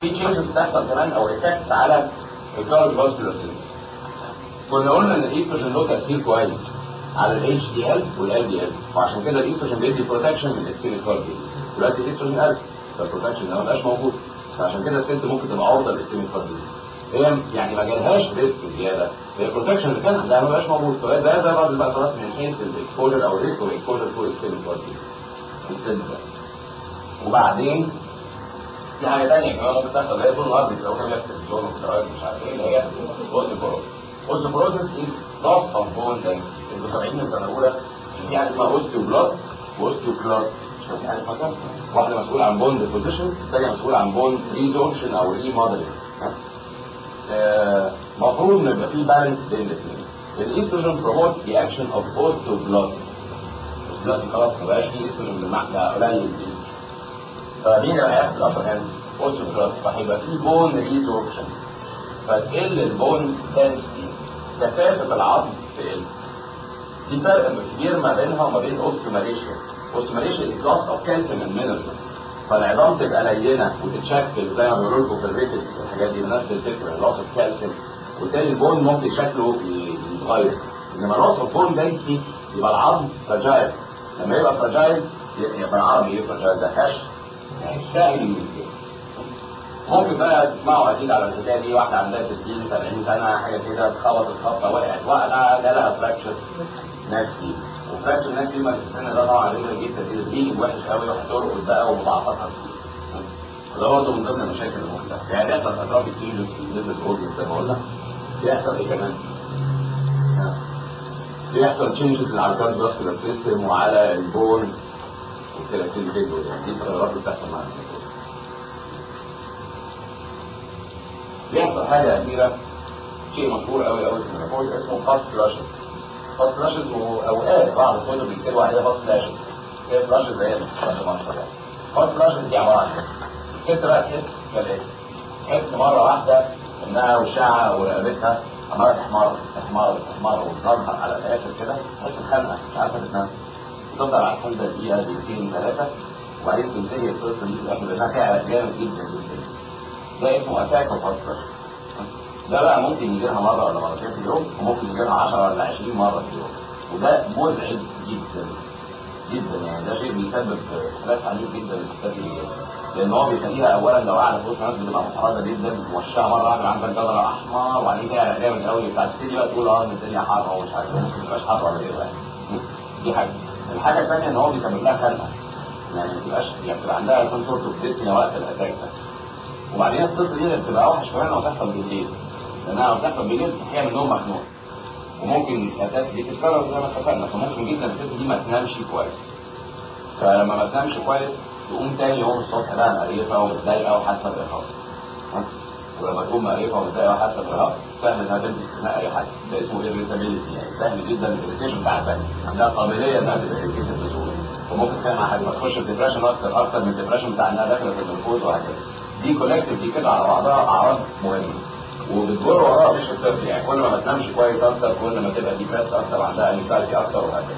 في تشينجز بتحصل كمان او افكتس على الكارد فاسكولار سيستم كنا قلنا ان الايستروجين له تاثير كويس على الاتش دي ال والال دي ال وعشان كده الايستروجين بيدي بروتكشن من الاسكيميك هارت دلوقتي الايستروجين قل فالبروتكشن ده ما بقاش موجود فعشان كده الست ممكن تبقى عرضه للاسكيميك هارت هي يعني ما جالهاش ريسك زياده هي البروتكشن اللي كان عندها ما بقاش موجود فهي زي زي بعض البقرات من حيث الاكسبوجر او الريسك والاكسبوجر تو الاسكيميك هارت الست ده وبعدين في حاجه ثانيه كمان ممكن تحصل اللي هي طول النهار بتبقى كامله في التلفزيون وفي مش عارف ايه اللي هي اوستيوبروز اوستيوبروزس از لوس اوف بون دايمز انتوا سامعين من السنه الاولى ان في حاجه اسمها اوستيوبلاست واوستيوكلاست مش فاكرين حاجه اسمها واحده مسؤوله عن بون ديبوزيشن الثانيه مسؤوله عن بون ريزوربشن او ريموديلنج المفروض ان يبقى في بالانس بين الاثنين الايستروجين بروموت ذا اكشن اوف اوستيوبلاست بس دلوقتي خلاص ما بقاش في ايستروجين بالمعنى قليل فمين اللي هياخد الابر هاند اوستيوبلاست فهيبقى في بون ريزوربشن فتقل البون دنسيتي كثافه العظم تقل في فرق كبير ما بينها وما بين اوستيوماليشيا اوستيوماليشيا از لوس اوف كالسيوم اند مينرالز فالعظام تبقى لينه وتتشكل زي ما بيقولوا لكم في الريكتس والحاجات دي نفس الفكره لوس اوف كالسيوم وبالتالي البون ممكن شكله يتغير انما لوس اوف بون دنسيتي يبقى العظم فراجايل لما يبقى فراجايل يبقى العظم ايه فراجايل ده هش يعني سهل من كده ممكن بقى تسمعوا اكيد على الحكايه دي واحده عندها 60 70 سنه حاجه كده اتخبطت خبطه وقعت وقعت جالها فراكشر نفسي وفراكشر نفسي ما في السن ده طبعا رجل جدا دي بيجي وحش قوي وهترقد بقى ومضاعفتها كتير وده برضه من ضمن المشاكل اللي ممكن تحصل يعني بيحصل اطراف كتير في الجزء الاورجن زي ما قلنا بيحصل ايه كمان؟ بيحصل تشينجز على الكارد فاسكولار سيستم وعلى البون وكده كل فيديو يعني دي التغيرات اللي بتحصل مع الميكروب بيحصل حاجه اخيره شيء مشهور قوي قوي في الميكروب اسمه هات فلاشز هات فلاشز واوقات بعض الكتب بيكتبوا عليها هات فلاشز هي فلاشز زي فلاش مشهور يعني هات فلاشز دي عباره عن ايه؟ الست بقى تحس كالاتي تحس مره واحده انها وشها ورقبتها عماله تحمر تحمر تحمر وتظهر على الاخر كده تحس بخنقه مش عارفه تتنفس تفضل على الحال ده دقيقة دقيقتين ثلاثة وبعدين تنتهي القصة دي في الآخر لأنها تعرق جامد جدا جدا ده اسمه أتاك أوف ده بقى ممكن يجي لها مرة ولا مرتين في اليوم وممكن يجي لها 10 ولا 20 مرة في اليوم وده مزعج جدا جدا يعني ده شيء بيسبب ستريس عنيف جدا للستات اللي لان هو بيخليها اولا لو قاعده في وسط ناس بتبقى محرجه جدا وشها مره واحده عندك جدر احمر وبعدين كده جامد قوي فتبتدي بقى تقول اه ان الدنيا حاره ومش عارف ممكن ما تبقاش حاره ولا ايه يعني دي حاجه الحاجة الثانية ان هو بيسبب لها خنقة يعني ما تبقاش يعني بتبقى عندها سم سورت اوف ديسنيا وقت الاتاك ده وبعدين القصة دي بتبقى اوحش كمان لما تحصل بالليل لانها لما بتحصل بالليل تصحيها من النوم مخنوق وممكن الاتاك دي تتكرر زي ما اتفقنا فممكن جدا الست دي ما تنامش كويس فلما ما تنامش كويس تقوم تاني يوم الصبح بقى مقريفة ومتضايقة وحاسة بإرهاق ولما تقوم مقريفة ومتضايقة وحاسة بإرهاق سهل انها تمسك خناق اي حد ده اسمه irritability يعني سهل جدا الاريتيشن بتاعها سهل عندها قابليه انها تبقى irritated بسهوله وممكن كمان مع حد ما تخش في ديبريشن اكتر اكتر من الديبريشن بتاع انها داخله في المنفوذ وهكذا دي كولكتيف دي كده على بعضها اعراض مهمه وبتجر وراها مش الصفر يعني كل ما ما تنامش كويس اكتر كل ما تبقى ديبريس اكتر وعندها انكسايتي اكتر وهكذا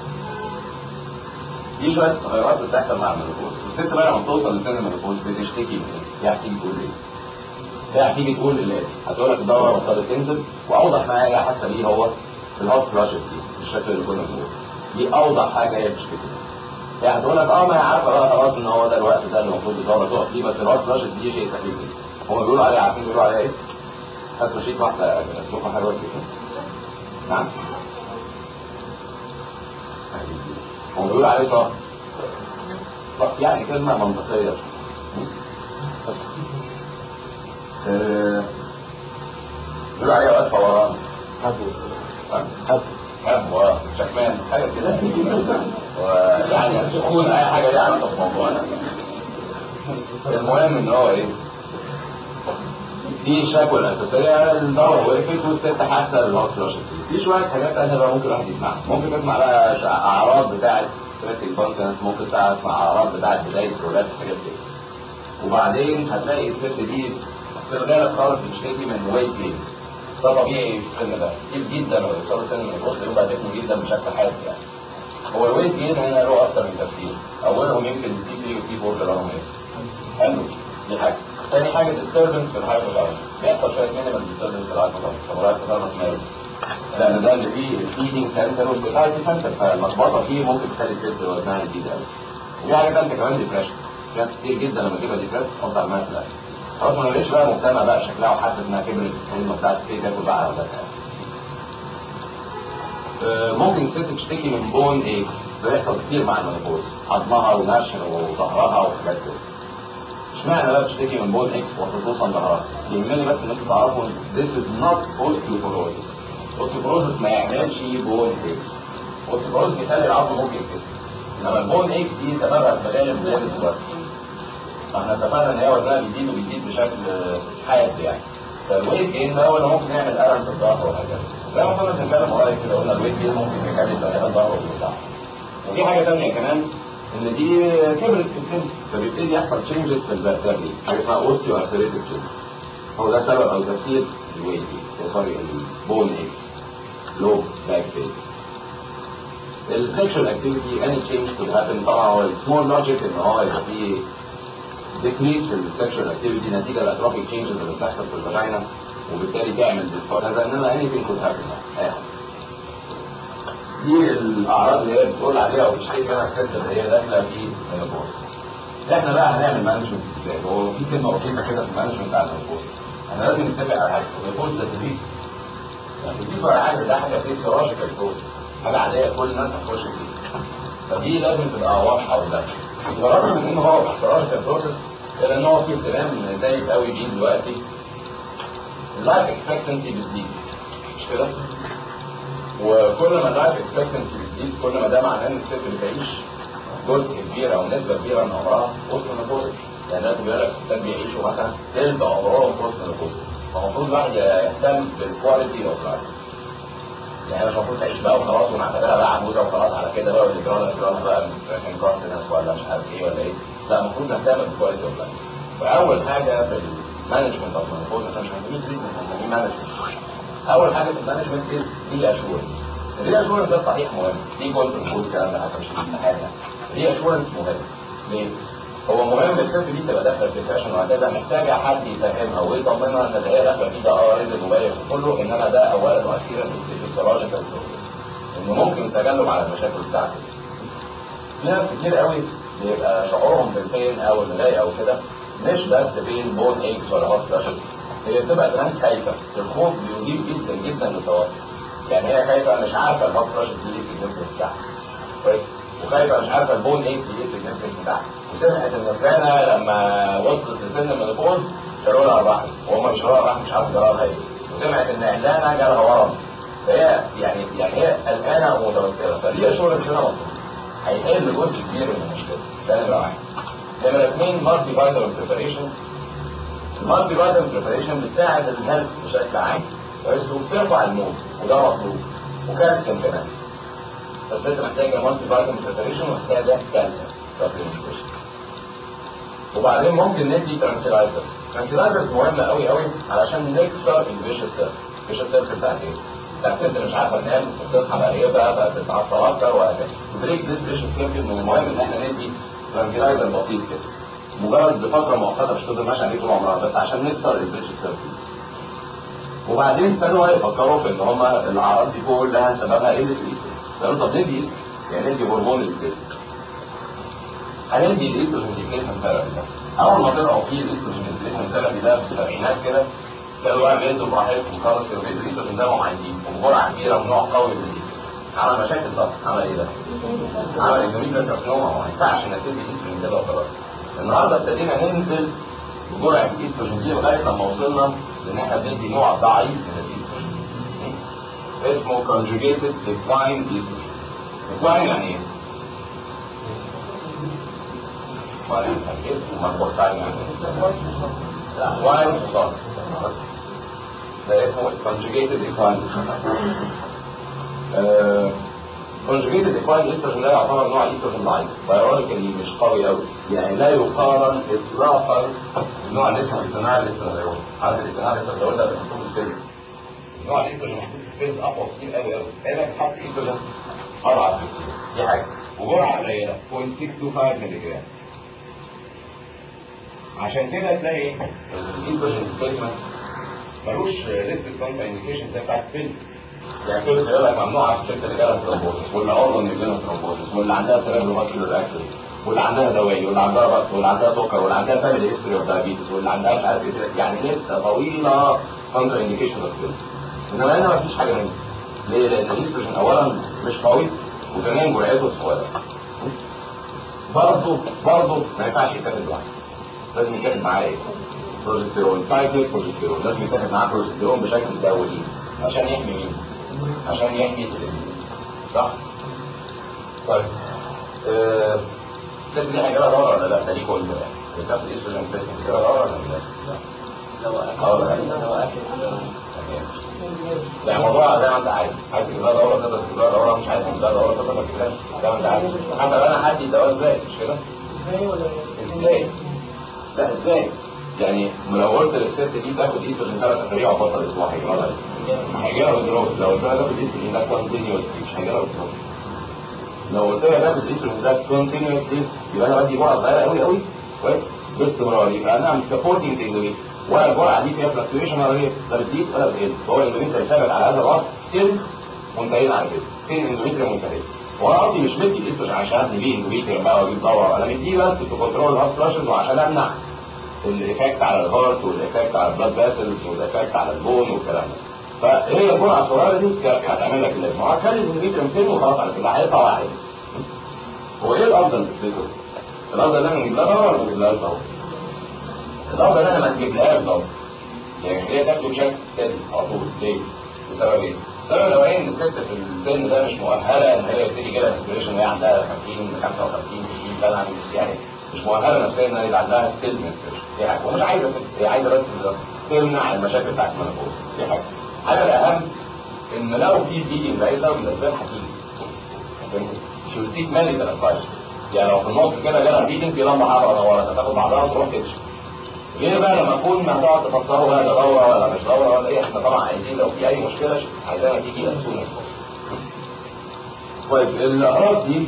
دي شويه تغيرات بتحصل مع المنفوذ الست بقى لما بتوصل لسن المنفوذ بتشتكي من ايه؟ يعني تيجي تقول ايه؟ هي هتيجي تقول الاتي هتقول لك الدوره بطلت تنزل واوضح ما هي حاسه بيه هو في الهوت فلاشز دي بالشكل اللي كنا بنقوله دي اوضح حاجه هي بتشتكي منها هي هتقول لك اه ما هي عارفه بقى خلاص ان هو ده الوقت ده اللي المفروض الدوره تقف فيه بس الهوت فلاشز دي شيء سهل جدا هم بيقولوا عليها عارفين بيقولوا عليها ايه؟ هات مشيت واحده اشوفها حلوه كده نعم هم بيقولوا عليه صح يعني كلمه منطقيه بيقولوا عليها وقت فوران حبو حب حب شكمان حاجة كده ويعني تكون أي حاجة ليها علاقة بموضوعنا المهم إن هو إيه دي الشكوى الأساسية الدورة وقفت والست حاسة بالهوت فلاش في شوية حاجات تانية بقى ممكن الواحد يسمعها ممكن تسمع بقى أعراض بتاعة ستريس كونتنس ممكن تسمع أعراض بتاعة بداية الولادة حاجات كده وبعدين هتلاقي الست دي في الغالب خالص بتشتكي من ويت جين ده طبيعي في السن ده كتير جدا لما يوصلوا سن من الوسط يبقى تكني جدا بشكل حاد يعني هو الويت جين هنا له اكتر من تفسير اولهم يمكن التي 3 والتي 4 اللي لهم ايه حلو دي حاجه تاني حاجه ديستربنس في الهايبوثالاموس بيحصل شويه مينيمال ديستربنس في الهايبوثالاموس طب الهايبوثالاموس ماله؟ لان ده اللي فيه الفيدنج سنتر والسيتايتي سنتر فاللخبطه فيه ممكن تخلي الست وزنها يزيد قوي وفي حاجه ثالثه كمان ديبريشن في ناس كتير جدا لما تبقى ديبريشن تحط على الماء في الاكل خلاص ما بقتش بقى مهتمه بقى شكلها وحاسه انها كبرت السن بتاعت ايه تاكل بقى ولا ممكن الست تشتكي من بون ايكس ده بيحصل كتير مع المنopause عظمها ونشر وظهرها وحاجات كده اشمعنى بقى بتشتكي من بون اكس وخصوصا ظهرها؟ يهمني بس ان انتوا تعرفوا this is not osteoporosis. osteoporosis ما يعملش بون اكس. osteoporosis بيخلي العظم ممكن يتكسر. انما البون اكس دي سببها في غالب زياده الوزن. فاحنا اتفقنا ان هي وزنها بيزيد وبيزيد بشكل حاد يعني. فالويت جين ده هو اللي ممكن يعمل الم في الظهر وهكذا. زي ما كنا بنتكلم قريب كده قلنا الويت جين ممكن يخلي البني ادم ظهره بيوجعه. ودي حاجه ثانيه كمان ان دي كبرت في السن فبيبتدي يحصل تشينجز في الفيرتبري حاجه اسمها اوستيو ارثريتك تشينج هو ده سبب او تفسير الويت سوري البون اكس لو باك بين السكشوال اكتيفيتي اني تشينج كود هابن طبعا هو السمول لوجيك ان هو يبقى فيه ديكريس في السكشوال اكتيفيتي نتيجه للاتروفيك تشينجز اللي بتحصل في الفاجينا وبالتالي تعمل ديسبوت هذا انما اني ثينج كود هابن دي الاعراض اللي هي بتقول عليها او بتشتكي منها الست اللي هي داخله في المينوبوز احنا بقى هنعمل مانجمنت ازاي هو في كلمه بسيطه كده في المانجمنت بتاع المينوبوز احنا لازم نتفق على حاجه المينوبوز ده ديزيز يعني ديزيز ولا حاجه ده حاجه فيسيولوجيكال بروسس حاجه عاديه كل الناس هتخش فيها فدي لازم تبقى واضحه قدامك بس بالرغم من ان هو فيسيولوجيكال بروسس الا ان هو في اهتمام زايد قوي بيه دلوقتي اللايف اكسبكتنسي بتزيد مش كده؟ وكل ما اللايف اكسبكتنسي بتزيد كل ما ده معناه ان الست بتعيش جزء كبير او نسبه كبيره من عمرها وسط النبوذج يعني لازم بيقول لك الستات بيعيشوا مثلا ثلث عمرهم وسط النبوذج فالمفروض الواحد يهتم بالكواليتي اوف لايف يعني مش المفروض تعيش بقى وخلاص ونعتبرها بقى عجوزه وخلاص على كده بقى واللي جرانا جرانا بقى عشان كونفدنس ولا مش عارف ايه ولا ايه لا المفروض نهتم بالكواليتي اوف لايف فاول حاجه في المانجمنت اوف النبوذج احنا مش هنسميه تريتمنت هنسميه مانجمنت اول حاجه في المانجمنت از دي اشورنس الري اشورنس ده صحيح مهم دي كنت المفروض الكلام ده حتى مش من حاجه الري اشورنس مهم ليه؟ هو مهم الست دي تبقى داخله في ديبريشن وهكذا محتاجه حد يفهمها ويطمنها ان اللي هي داخله فيه ده اه رزق مبين كله انما ده اولا واخيرا فيسيولوجيكال بروسس انه ممكن التجنب على المشاكل بتاعته في ناس كتير قوي بيبقى شعورهم بالبين او المضايق او كده مش بس بين بون ايكس ولا هوت فلاشز هي بتبقى كمان خايفه الخوف بيضيف جدا جدا للتوتر يعني هي خايفه مش عارفه الهوت فلاشز دي ايه السيجنفكت بتاعها كويس وخايفه مش عارفه البون ايكس دي ايه السيجنفكت بتاعها وسمعت ان فلانه لما وصلت لسن المينوبوز شالوا لها الرحم وهم مش شالوا لها الرحم مش عارفه جرالها ايه وسمعت ان علانه جالها ورم فهي يعني يعني هي قلقانه ومتوتره فدي اشورنس هنا مطلوب هيحل جزء كبير من المشكله ده نمره واحد نمره اثنين مالتي فيتامين بريباريشن المالتي فيتامين بريباريشن بتساعد الهيلث بشكل عام كويس وبترفع المود وده مطلوب وكالسيوم كمان بس انت محتاجه مالتي فيتامين بريباريشن ومحتاجه كالسيوم سبلمنتيشن وبعدين ممكن ندي ترانكيلايزرز ترانكيلايزرز مهمه قوي قوي علشان نكسر الفيشس سيركل الفيشس سيركل بتاعت ايه؟ بتاعت ست مش عارفه تنام بتصحى بقريبها بقى بتتعصب اكتر وهكذا بريك ذيس فيشس سيركل من المهم ان احنا ندي ترانكيلايزر بسيط كده مجرد لفتره مؤقته مش تفضل ماشي عليه طول عمرها بس عشان نكسر الفيشس سيركل وبعدين ابتدوا يفكروا في ان هم الاعراض دي كلها سببها قله الايستروجين قالوا طب ندي يعني ندي هرمون الايستروجين هندي الايستروجين ريبليسمنت ثيرابي ده اول ما طلعوا فيه الايستروجين ريبليسمنت ثيرابي ده في السبعينات كده كانوا بقى بيدوا براحتهم خالص كانوا بيدوا الايستروجين ده معينين وجرعه كبيره ونوع قوي من الايستروجين عمل مشاكل طبعا عمل ايه ده؟ عمل اندوميتريال كارسينوما ما ينفعش انك تدي ايستروجين كده وخلاص النهارده ابتدينا ننزل بجرعه الايستروجين دي لغايه لما وصلنا لان احنا بندي نوع ضعيف من الايستروجين اسمه conjugated equine estrogen equine يعني ايه؟ equine يعني اكيد ومربوط يعني لا equine حصان ده اسمه conjugated equine آه، conjugated equine estrogen ده يعتبر نوع estrogen ضعيف بيولوجيكالي مش قوي قوي يعني لا يقارن اطلاقا بالنوع اللي اسمه الاثنال الاستراديول عارف الاثنال الاستراديول ده بنحطه في الفيلم نوع الايستروجين محطوط في الفيلم اقوى كتير قوي قوي هنا بتحط ايستروجين اضعف بكتير دي حاجه وجرعه قليله 0.625 مللي جرام عشان كده تلاقي الايستروجين ستيتمنت ملوش ليست كونتر انديكيشن زي بتاعت الفيلم يعني كل سيارة لك ممنوعة في الست اللي جالها ترومبوسس واللي عرضة ان يجيلها ترومبوسس واللي عندها سيريبرو فاسكولار اكسيدنت واللي عندها دوائي واللي عندها ضغط واللي عندها سكر واللي عندها فاميلي هيستوري اوف دايابيتس واللي عندها مش عارف ايه يعني لسته طويله كونتر انديكيشن اوف كده انما هنا مفيش حاجه منها ليه؟ لان الايستروجين اولا مش قوي وثانيا جرعته صغيره برضه برضه ما ينفعش يتاخد لوحده لازم يتاخد معاه ايه؟ بروجستيرون سايكليك بروجستيرون لازم يتاخد معاه بروجستيرون بشكل دوري عشان يحمي مين؟ عشان يحمي الانسان صح؟ طيب آه، الست دي هيجيلها دورة ولا لا؟ ده ليه كل ده بتاخد ايستروجين بتاخد هيجيلها دورة ولا لا؟ لو اه اكل لا. لو اكل يعني الموضوع زي ما انت عايز عايز تجيب لها دوره تقدر تجيب لها دوره مش عايز تجيب لها دوره تقدر ما تجيبهاش زي ما انت عايز حتى لو انا هدي الدواء ازاي مش كده؟ ازاي ولا ازاي؟ لا ازاي؟ يعني لو قلت للست دي تاخد ايستروجين ثلاث اسابيع وبطل اسبوع هيجيبها لها هيجيبها بالدروس لو قلت لها تاخد ايستروجين ده كونتينيوس مش هيجيبها بالدروس لو قلت لها تاخد ايستروجين ده كونتينيوسلي يبقى انا بدي جرعه صغيره قوي قوي كويس باستمرار يبقى انا ام سبورتنج اندوميتريوم ولا الجرعه دي فيها فلكتويشن ولا هي لا بتزيد ولا بتقل هو الاندوميتريوم ثابت على هذا الوضع سن منتهين على كده سن الاندوميتريوم منتهين وانا قصدي مش مدي الايستروجين عشان ابني بيه اندوميتريوم بقى واجيب دواء انا مديه بس في كنترول الهارت فلاشز وعشان امنع الايفكت على الهارت والايفكت على البلاد فاسلز والايفكت على البون والكلام ده فهي الجرعه الصغيره دي كانت هتعمل لك اللازم وهتخلي الاندوميتريوم سن وخلاص على كده هيطلع واحد هو ايه الافضل تفتكروا؟ الافضل ان انا نجيب لها دواء ولا ما نجيب لهاش دواء؟ الافضل ان انا ما نجيب لهاش دواء يعني هي تاخده بشكل ستادي على طول ليه؟ بسبب ايه؟ السبب الاولاني ان الست في السن ده مش مؤهله ان هي تبتدي كده انسبريشن وهي عندها 50 55 60 سنه مش يعني مش مؤهله نفسيا ان هي يبقى عندها ستيل دي حاجه ومش عايزه كده هي عايزه بس تمنع المشاكل بتاعت المنopause دي حاجه الحاجه الاهم ان لو في بيدنج لاي سبب من الاسباب هتيجي شو سيك ميديكال ادفايس يعني لو في النص كده جالها بيدنج في لمبه حمراء نورت هتاخد بعضها وتروح تكشف غير بقى لما اكون هتقعد تفسره بقى ده دوره ولا مش دوره ولا ايه احنا طبعا عايزين لو في اي مشكله عايزاها تيجي اسون كويس الاقراص دي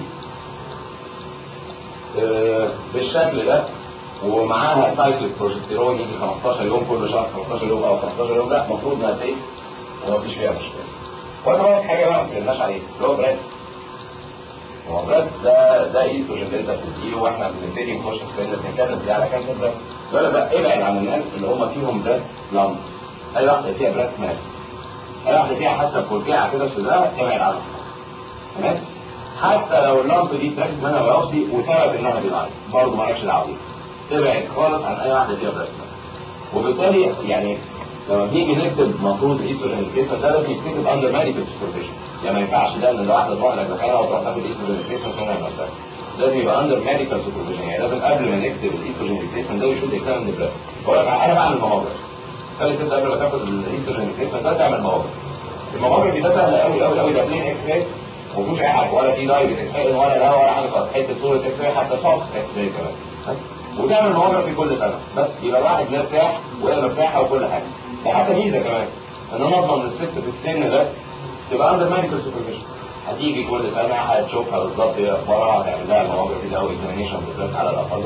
آه، بالشكل ده ومعاها سايكل بروجستيرون يجي 15 يوم كل شهر 15 يوم او 15 يوم لا المفروض انها سيف ومفيش فيها مشكله. وانا بقى في حاجه بقى ما اتكلمناش عليها اللي هو بريست. هو بريست ده ده ايستروجين اللي انت بتديه واحنا بنبتدي نخش في سن بنتكلم فيه على كام سنه ولا بقى ابعد عن الناس اللي هم فيهم بريست لامب. اي واحده فيها بريست ماس. اي واحده فيها حاسه بفرجعه كده في صدرها ابعد عنها. تمام؟ حتى لو اللامب دي اتركت منها بايوبسي وثبت انها بيضاعف برضه مالكش دعوه بيها. ابعد خالص عن اي واحده فيها بريست ماس. وبالتالي يعني لما بنيجي نكتب مفروض ايستروجين الكيسه ده لازم يتكتب اندر ميديكال سوبرفيشن يعني ما ينفعش ده ان الواحده تروح لك مكانها وتروح تاخد ايستروجين الكيسه وتنام نفسها لازم يبقى اندر ميديكال سوبرفيشن يعني لازم قبل ما نكتب الايستروجين الكيسه ده يشوف اكزام البريست بقول لك انا بعمل ماموجرافي خلي الست قبل ما تاخد الايستروجين الكيسه ده تعمل ماموجرافي الماموجرافي ده سهل قوي قوي قوي ده بلين اكس راي ومفيش اي حاجه ولا في داي بتتحقن ولا لا ولا حاجه خالص حته صوره اكس راي حتى صوت اكس راي كمان وتعمل مواجهه في كل سنه بس يبقى الواحد مرتاح وهي مرتاحه وكل حاجه ده حتى ميزه كمان ان انا اضمن الست في السن ده تبقى اندر ميديكال سوبرفيشن هتيجي كل سنه هتشوفها بالظبط ايه اخبارها هتعمل لها المواجهه دي او اكزامينيشن بالذات على الاقل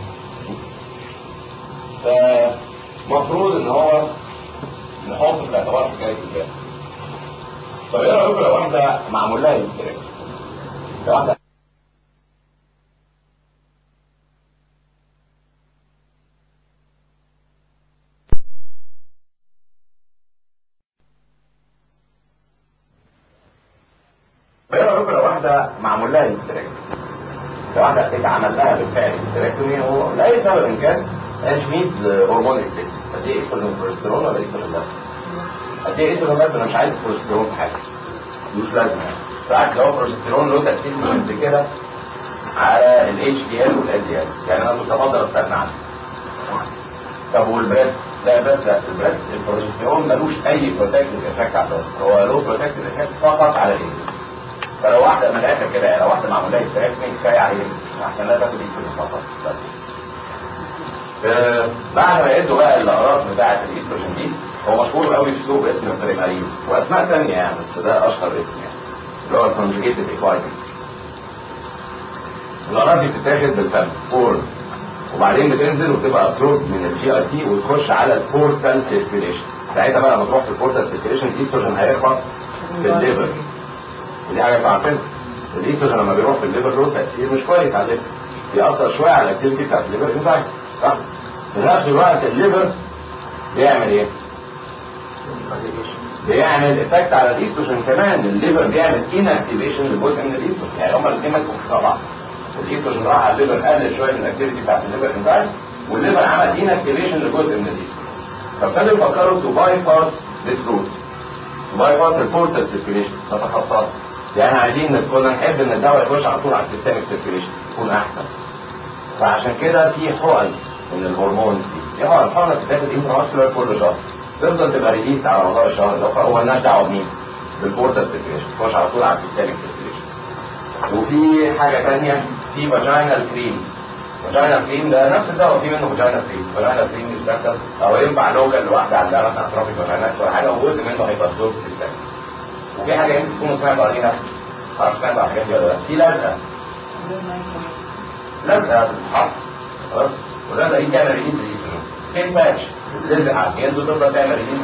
فمفروض ان هو نحط في الاعتبار حكايه البيت طب ايه رايكم لو واحده معمول لها هيستريك لو واحده ايه رايكم لو واحده معمول لها هيستريك لو واحده اتعمل لها بالفعل هيستريكتومي هو لاي سبب ان كان مش ميز هرمون ريبليس قد ايه ايستروجين بروجستيرون ولا ايستروجين بس قد ايه ايستروجين بس انا مش عايز بروجستيرون في حاجه مش لازم يعني بالعكس لو بروجستيرون له تاثير قد كده على الاتش دي ال والال دي ال يعني انا كنت افضل استغنى عنه طب والبريست لا بس لا البريست البروجستيرون ملوش اي بروتكتيف افكت على البريست هو له بروتكتيف افكت فقط على الايد فلو واحده من الاخر كده يعني لو واحده معمول لها استراكشن كفايه عليها عشان لا تاخد ايستروجين فقط بس آه، بعد ما يدوا بقى الاقراص بتاعه الايستروجين دي هو مشهور قوي في السوق باسم البريماريو واسماء ثانيه يعني بس ده اشهر اسم يعني اللي هو الكونجيجيتد ايكوايتنج الاقراص دي بتتاخد بالفم فور وبعدين بتنزل وتبقى ابزورب من الجي اي تي وتخش على البورتال سيركيليشن ساعتها بقى لما تروح في البورتال سيركيليشن الايستروجين هيخبط في الليفر ودي حاجه انتوا عارفينها الايستروجين لما بيروح في الليفر له تاثير مش كويس على الليفر بيأثر شويه على الاكتيفيتي بتاعت الليفر انزايم صح في نفس الوقت الليفر بيعمل ايه؟ بيعمل افكت على الايستروجين كمان الليفر بيعمل انكتيفيشن لجزء من الايستروجين يعني هما الاثنين ماسكوا في بعض الايستروجين راح على الليفر قلل شويه من الاكتيفيتي بتاعت الليفر انزايم والليفر عمل انكتيفيشن لجزء من الايستروجين فابتدوا يفكروا تو باي باس ذيس روت باي باس البورتال سيركيليشن نتخطاها يعني عايزين كنا نحب ان الدواء يخش على طول على السيستميك سيركيليشن يكون احسن فعشان كده في حقن من الهرمون دي في حقن حقنه بتاخد انتراسكولار كل شهر تفضل تبقى ريليس على مدار الشهر ده فهو مالناش دعوه بمين بالبورتال سيركيليشن تخش على طول على السيستميك سيركيليشن وفي حاجه ثانيه في فاجينال كريم فاجينال كريم ده نفس الدواء في منه فاجينال كريم فاجينال كريم يستخدم او ينفع لوكال لواحده عندها مثلا اترافيك فاجينال ولا حاجه وجزء منه هيبقى ابزورب في السيستم وفي حاجه انت تكونوا سمعتوا عليها معرفش سمعتوا على الحاجات دي ولا لا في لزقه لزقه بتتحط خلاص واللزقه دي تعمل ريليز سكين باتش تلزق على الجلد وتفضل تعمل ريليز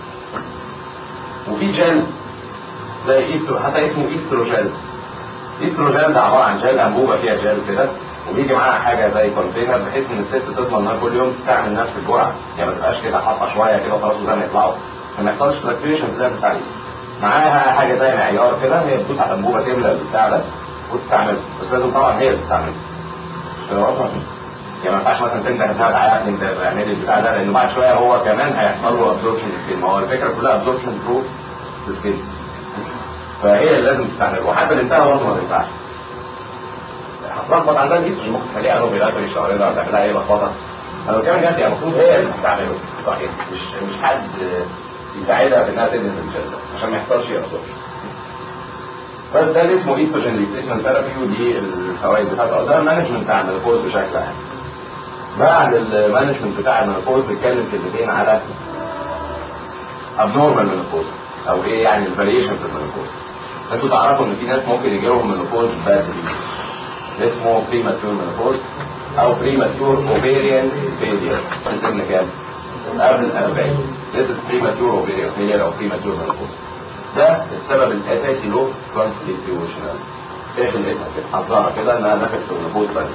وفي جل زي ايسترو حتى اسمه ايستروجل ايستروجل ده عباره عن جل انبوبه فيها جل كده وبيجي معاها حاجه زي كونتينر بحيث ان الست تضمن انها كل يوم تستعمل نفس الجرعه يعني ما تبقاش كده حاطه شويه كده وخلاص وزي ما يطلعوا ما يحصلش فلكتويشن زي ما بتاع معاها حاجه زي معيار كده هي بتدوس على الانبوبه تملى البتاع ده وتستعمله بس لازم طبعا هي اللي تستعمله مش كده واضحه يعني ما ينفعش مثلا تنده انها تعالى انت اعملي البتاع ده لانه بعد شويه هو كمان هيحصل له ابزوربشن سكين ما هو الفكره كلها ابزوربشن ثرو سكين فهي اللي لازم تستعمله وحتى الانتهى برضه ما تنفعش هتلخبط عندها دي مش ممكن تخليها انه بيلاقي الشهرين ولا تعملها ايه لخبطه انا بتكلم جد يعني المفروض هي اللي تستعمله صحيح مش مش حد يساعدها في انها تنزل الجلد عشان ما يحصلش ابزوربشن بس ده اللي اسمه ايستروجين ريبليسمنت ثيرابي ودي الفوائد بتاعته ده المانجمنت بتاع المينوبوز بشكل عام بعد المانجمنت بتاع المينوبوز بيتكلم كلمتين على abnormal مينوبوز او ايه يعني الفاريشن في المينوبوز انتوا تعرفوا ان في ناس ممكن يجي لهم مينوبوز بدري اسمه بريماتور مينوبوز او بريماتور اوفيريان فيلير في سن كام؟ قبل ال 40 This is premature ovarian failure او premature menopause ده السبب الاساسي له constitutional شايف الاسم كده حافظها كده انها دخلت في النبوذ بدري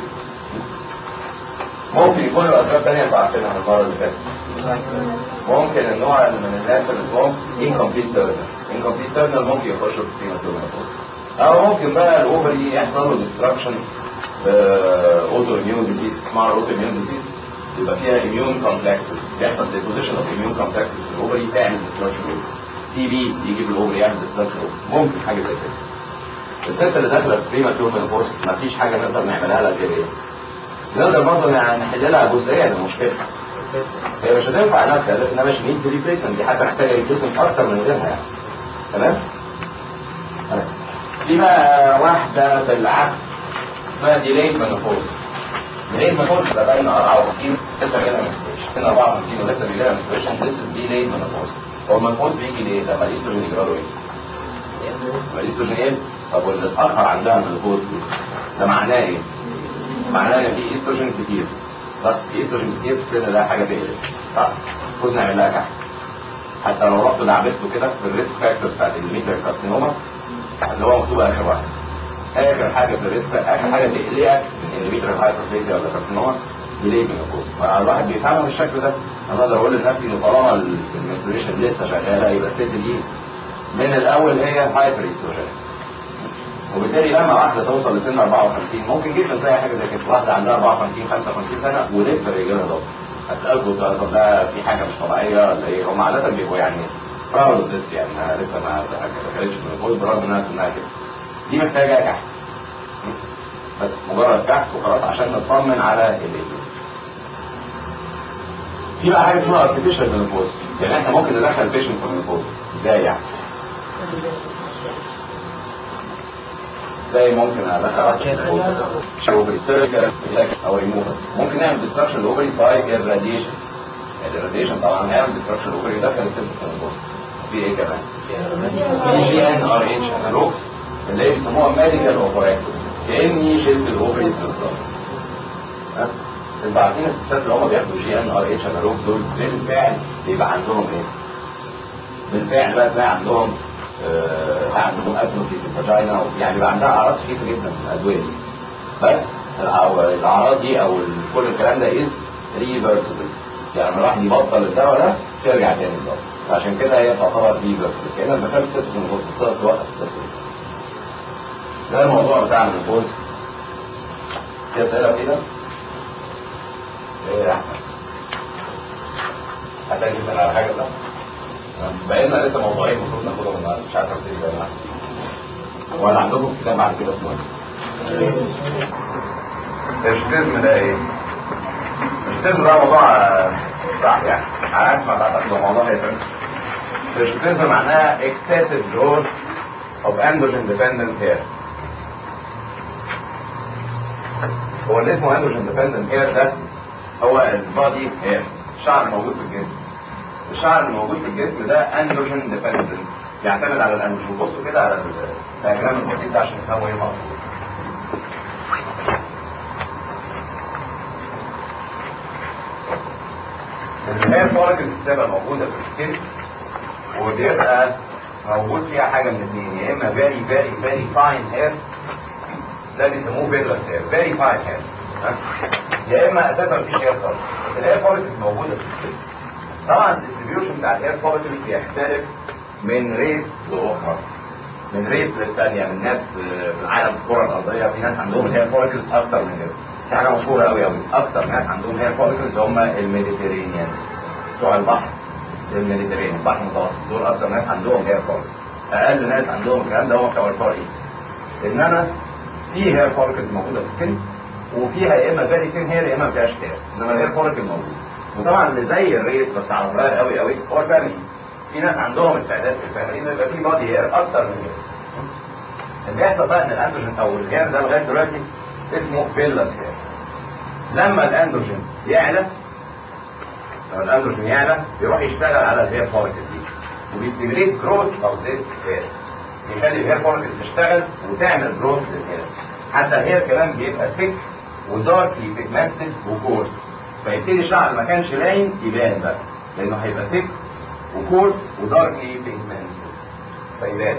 ممكن يكون له اسباب ثانيه انتوا عارفينها من المره اللي فاتت ممكن النوع من الناس اللي اسمهم incomplete terminal incomplete terminal ممكن يخشوا في premature menopause او ممكن بقى الاوفري يحصل له destruction اوتو اميون ديزيز اسمها اوتو اميون ديزيز يبقى فيها اميون كومبلكسز بيحصل ديبوزيشن اوف اميون كومبلكسز في الاوفري تعمل ديستراكشن تي بي يجي في الاوفري يعمل ديستراكشن ممكن حاجه زي كده الست اللي داخله في بريماتور مينوبوز ما فيش حاجه نقدر نعملها لها غير ايه؟ نقدر برضه نحل لها جزئيه من المشكله هي مش هتنفع انها تكلف انها مش نيد ريبليسمنت دي حتى محتاجه ريبليسمنت اكتر من غيرها يعني تمام؟ في بقى واحده بالعكس اسمها ديليت مينوبوز ديليت مينوبوز بقى لنا 64 لسه بيجي لها منستريشن سنه 54 ولسه بيجي لها منستريشن لسه ديليت مينوبوز هو المينوبوز بيجي ليه؟ لما الاستروجين يجرى له ايه؟ لما الاستروجين ايه؟ طب واللي اتاخر عندها المينوبوز ده معناه ايه؟ معناه ان في استروجين كتير صح؟ في استروجين كتير في السن ده حاجه تقلق صح؟ المفروض نعمل لها كحك حتى لو رحت لعبته كده في الريسك فاكتور بتاعت الميتر كارسينوما اللي هو مكتوب اخر واحد اخر حاجه في الريسك اخر حاجه تقلقك من الميتر هايبرفيزيا ولا كارسينوما ديلي من فالواحد بيفهمها بالشكل ده انا اقدر اقول لنفسي ان طالما المنستريشن لسه شغاله يبقى الست دي من الاول هي هايبر استروجين وبالتالي لما واحده توصل لسن 54 ممكن جدا تلاقي حاجه زي كده واحده عندها 54 55 سنه ولسه بيجي لها ضغط اسالكم طب ده في حاجه مش طبيعيه ولا ايه هم عاده بيبقوا يعني براود اوف يعني انها لسه ما دخلتش من الكود برغم انها سنها كده دي محتاجه كحك بس مجرد كحك وخلاص عشان نطمن على الايدين في بقى حاجه اسمها ارتفيشال مينوبوز يعني احنا ممكن ندخل بيشنت في المينوبوز ازاي يعني؟ ازاي ممكن ادخل اوفري سيرجر او ريموفر ممكن نعمل ديستراكشن الاوفري باي الراديشن الراديشن طبعا هيعمل ديستراكشن الاوفري يدخل الست في المينوبوز في ايه كمان؟ في جي ان ار اتش انالوجز اللي هي بيسموها ميديكال اوبريتور كاني شلت الاوفريز بالظبط انتوا عارفين الستات اللي هم بياخدوا جي ان ار اتش انالوج دول بالفعل بيبقى عندهم ايه؟ بالفعل بقى تلاقي عندهم آه عندهم اتروفي في الفاجينا يعني بيبقى عندها اعراض خفيفه جدا في الادويه دي بس الأع- الاعراض دي او ال- كل الكلام ده از ريفرسبل يعني لما الواحد يبطل الدواء ده ترجع تاني الدواء فعشان كده هي تعتبر ريفرسبل كانك دخلت ست من غرفة توقف التسليم ده الموضوع بتاعنا من فوق في اسئله كده؟ ايه يا احمد؟ هتلاقي تسال على حاجه ده؟ بقينا لسه موضوعين المفروض ناخدهم النهارده مش عارف ابتدي زي ما احنا ولا عندكم كتاب بعد كده في مصر؟ الشتزم ده ايه؟ الشتزم ده موضوع آه، صعب يعني انا اسمع بعد ده موضوع هيفرق الشتزم معناها excessive growth of androgen dependent hair هو اللي اسمه androgen dependent hair ده هو البادي هير الشعر الموجود في الجسم الشعر الموجود في الجسم ده اندروجين ديبندنت يعتمد على الاندروجين بصوا كده على الدياجرام البسيط ده عشان تفهموا ايه المقصود الهير فوليكلز بتبقى موجوده في السكين وبيبقى موجود فيها حاجه من الاثنين يا اما فيري فيري فيري فاين هير ده بيسموه فيرلس هير فيري فاين هير يا اما اساسا مفيش هير خالص الهير فوليكلز موجوده في السكين طبعا الديستريبيوشن بتاع الهير فوليكلز بيختلف من ريس لاخرى من ريس للثانيه من ناس في العالم في الكره الارضيه في ناس عندهم الهير فوليكلز اكتر من كده في حاجه مشهوره قوي قوي اكتر ناس عندهم هير فوليكلز هم الميديتيرينيان بتوع البحر الميديتيرينيان البحر المتوسط دول اكتر ناس عندهم هير فوليكلز اقل ناس عندهم الكلام ده هم بتوع الفار ايست انما في هير فوليكلز موجوده في السكن وفيها يا اما فيري ثين هير يا اما ما فيهاش هير انما الهير فوليكل موجود وطبعا اللي زي الريس بس على صغير قوي قوي هو الفاميلي في ناس عندهم استعداد في الفاميلي انه يبقى في بادي هير اكتر من هير اللي بيحصل بقى ان الاندروجين او الهير ده لغايه دلوقتي اسمه فيلس هير لما الاندروجين يعلى لما الاندروجين يعلى يروح يشتغل على الهير فوليكل دي وبيستمريت جروث اوف ذيس هير يخلي الهير فوليكل تشتغل وتعمل جروث للهير حتى الهير كمان بيبقى ثيك وداركلي بيجمنتد وكورس فيبتدي الشعر اللي ما كانش باين يبان بقى لانه هيبقى ثيك وكورس وداركلي بيجمنتد فيبان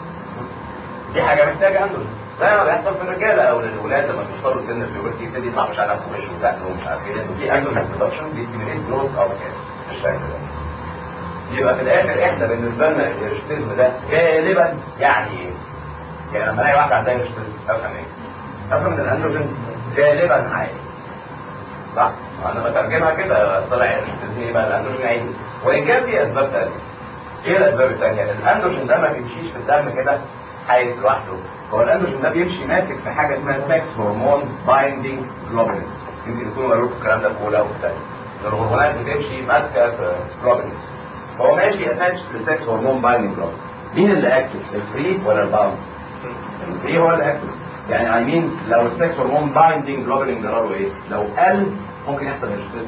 دي حاجه محتاجه اندروجين زي ما بيحصل في الرجاله او للولاد لما بيوصلوا سن البيوبرتي يبتدي يطلع مش عارف وش ودقن ومش عارف ايه لانه في اندروجين برودكشن بيستيميليت جروث اوف هير بالشكل ده يبقى في الاخر احنا بالنسبه لنا الهيرشتيزم ده غالبا يعني ايه؟ يعني لما الاقي واحده عندها هيرشتيزم افهم ايه؟ افهم ان الاندروجين غالبا عالي صح؟ انا بترجمها كده طلع هيرشتيزم ايه بقى الاندروجين عالي وان كان في اسباب ثانيه ايه الاسباب الثانيه؟ الاندروجين ده ما بيمشيش في الدم كده حيث لوحده هو الاندروجين ده بيمشي ماسك في حاجه اسمها سكس هرمون بايندينج جلوبولين يمكن يكونوا قالوا لكم الكلام ده في اولى او في ثانيه الهرمونات بتمشي ماسكه في جلوبولين هو ماشي اتاتش للسكس هرمون بايندينج جلوبولين مين اللي اكتف الفري ولا الباوند الفري هو اللي اكتف يعني اي مين لو السكس هرمون بايندينج جلوبولين جراله ايه لو قل ممكن يحصل هيرشتيزم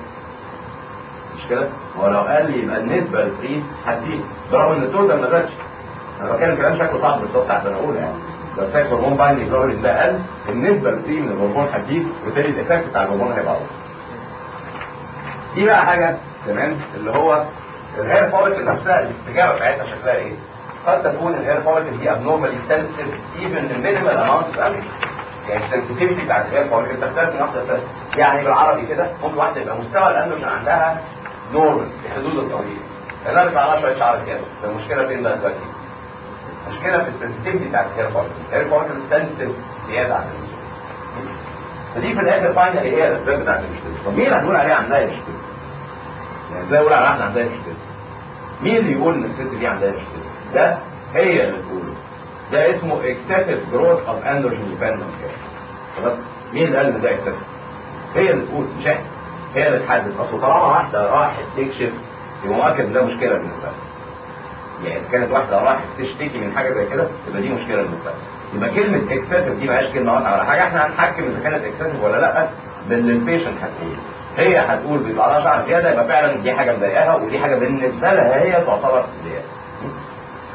مش كده هو لو قل يبقى النسبه للفري هتزيد برغم ان التوتال ما زادش انا بتكلم كلام شكله صعب بالظبط عشان اقوله يعني لو السكس هرمون بايندينج جلوبولين ده قل النسبه للفري من الهرمون هتزيد وبالتالي الايفكت بتاع الهرمون هيبقى اقوى دي بقى حاجه كمان اللي هو الهير فوليكل نفسها الاستجابه بتاعتها شكلها ايه؟ قد تكون الهير فوليكل دي abnormally sensitive even لمينيمال اماونت of androgen يعني السنسيتيفيتي بتاعت الهير فوليكل تختلف من واحده لثانيه يعني بالعربي كده ممكن واحده يبقى مستوى الاندروجين عندها نورمال في حدود الطبيعي لانها بيطلع لها شويه شعر زياده المشكله فين بقى دلوقتي؟ المشكله في السنسيتيفيتي بتاعت الهير فوليكل الهير فوليكل سنسيتيف زياده عن اللزوم فدي في الاخر فاينل هي الاسباب بتاعت المشكله طب مين اللي هنقول عليها عندها مشكله؟ يعني ازاي اقول على واحده عندها مشكله؟ مين اللي يقول ان الست دي عندها مشكله؟ ده هي اللي تقوله ده اسمه excessive growth of androgen dependent care خلاص مين اللي قال ان ده excessive؟ هي اللي تقول مش احنا هي اللي تحدد اصل طالما واحده راحت تكشف يبقى مؤكد ان ده مشكله بالنسبه لها يعني اذا كانت واحده راحت تشتكي من حاجه زي كده يبقى دي مشكله بالنسبه لها يبقى كلمه excessive دي ما هياش كلمه واضحه ولا حاجه احنا هنحكم اذا كانت excessive ولا لا باللي البيشنت هتقول هي هتقول بيطلع لها شعر زياده يبقى فعلا دي حاجه مضايقاها ودي حاجه بالنسبه لها هي تعتبر زياده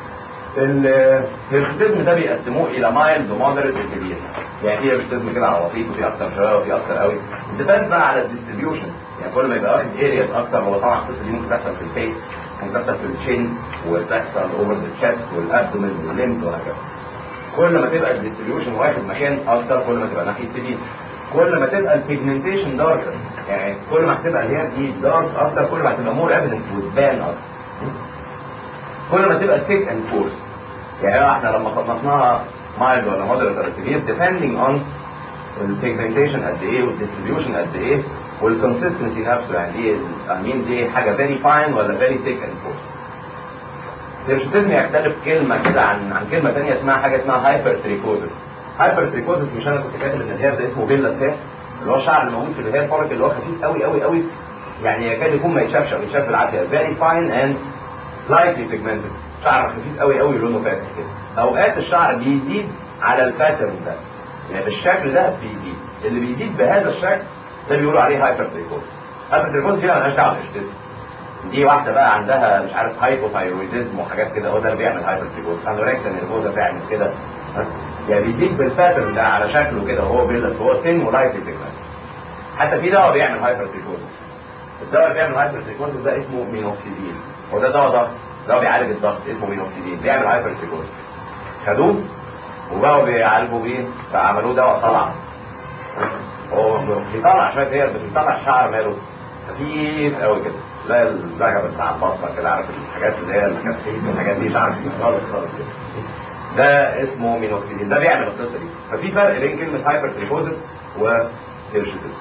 الهيرشوتيزم ده بيقسموه الى مايلد ومودريت وكبير يعني في هيرشوتيزم كده على بسيط وفي اكتر شويه وفي اكتر قوي ديبندز بقى على الديستريبيوشن يعني كل ما يبقى واخد ارياز اكتر هو طبعا القصه دي ممكن تحصل في الفيس ممكن تحصل في الشين وتحصل اوفر ذا تشست والابدومين والليمز وهكذا كل ما تبقى الديستريبيوشن واخد مكان اكتر كل ما تبقى ناحيه سبيل كل ما تبقى البيجمنتيشن داركر يعني كل ما هتبقى اللي هي دي دارك اكتر كل ما هتبقى مور ايفيدنس وتبان اكتر كل ما تبقى ثيك اند كورس يعني احنا لما صنفناها مايلد ولا مودريت ولا سيفير ديبندنج اون البيجمنتيشن قد ايه والديستريبيوشن قد ايه والكونسستنسي نفسه يعني دي مين دي حاجه فيري فاين ولا فيري ثيك اند كورس الهيرشوتيزم يختلف كلمه كده عن عن كلمه ثانيه اسمها حاجه اسمها هايبر تريكوزس هايبر تريكوزس مش انا كنت كاتب ان الهير ده اسمه بيلا تاه اللي هو الشعر اللي موجود في الهير فولك اللي هو خفيف قوي قوي قوي يعني يكاد يكون ما يتشافش او يتشاف بالعافيه فيري فاين اند لايتلي بيجمنتد شعر خفيف قوي قوي لونه فاتح كده اوقات الشعر بيزيد على الباترن ده يعني بالشكل ده بيزيد اللي بيزيد بهذا الشكل ده بيقولوا عليه هايبر تريكوز هايبر تريكوز دي مالهاش دعوه بالاشتراك دي واحده بقى عندها مش عارف هايبوثايرويدزم وحاجات كده هو ده اللي بيعمل هايبر تريكوز انوركسيا نيرفوزا بيعمل كده يعني بيزيد بالباترن ده على شكله كده وهو بيلد هو سن ولايت بيجمنت حتى في دواء بيعمل هايبر تريكوز الدواء اللي بيعمل هايبر تريكوز ده اسمه مينوكسيديل هو ده دواء ضغط دواء بيعالج الضغط اسمه مينوكسيديل بيعمل هايبر تريكوز خدوه وبقوا بيعالجوا بيه فعملوه دواء طلع هو بيطلع شويه هي بيطلع الشعر ماله خفيف قوي كده زي الزجر بتاع البطه كده عارف الحاجات اللي هي الكتاكيت والحاجات دي شعر خفيف خالص خالص كده ده اسمه مينوكسيدين ده بيعمل القصه دي ففي فرق بين كلمه هايبر تريكوزس وهيرشوتيزم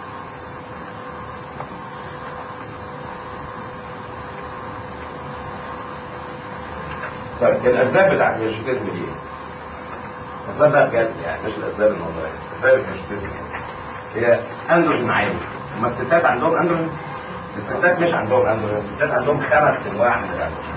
طيب الاسباب بتاعت الهيرشوتيزم دي ايه؟ الاسباب بقى بجد يعني مش الاسباب النظريه اسباب الهيرشوتيزم هي اندروجين عالي هما الستات عندهم اندروجين الستات مش عندهم اندروجين الستات عندهم خمس انواع من الاندروجين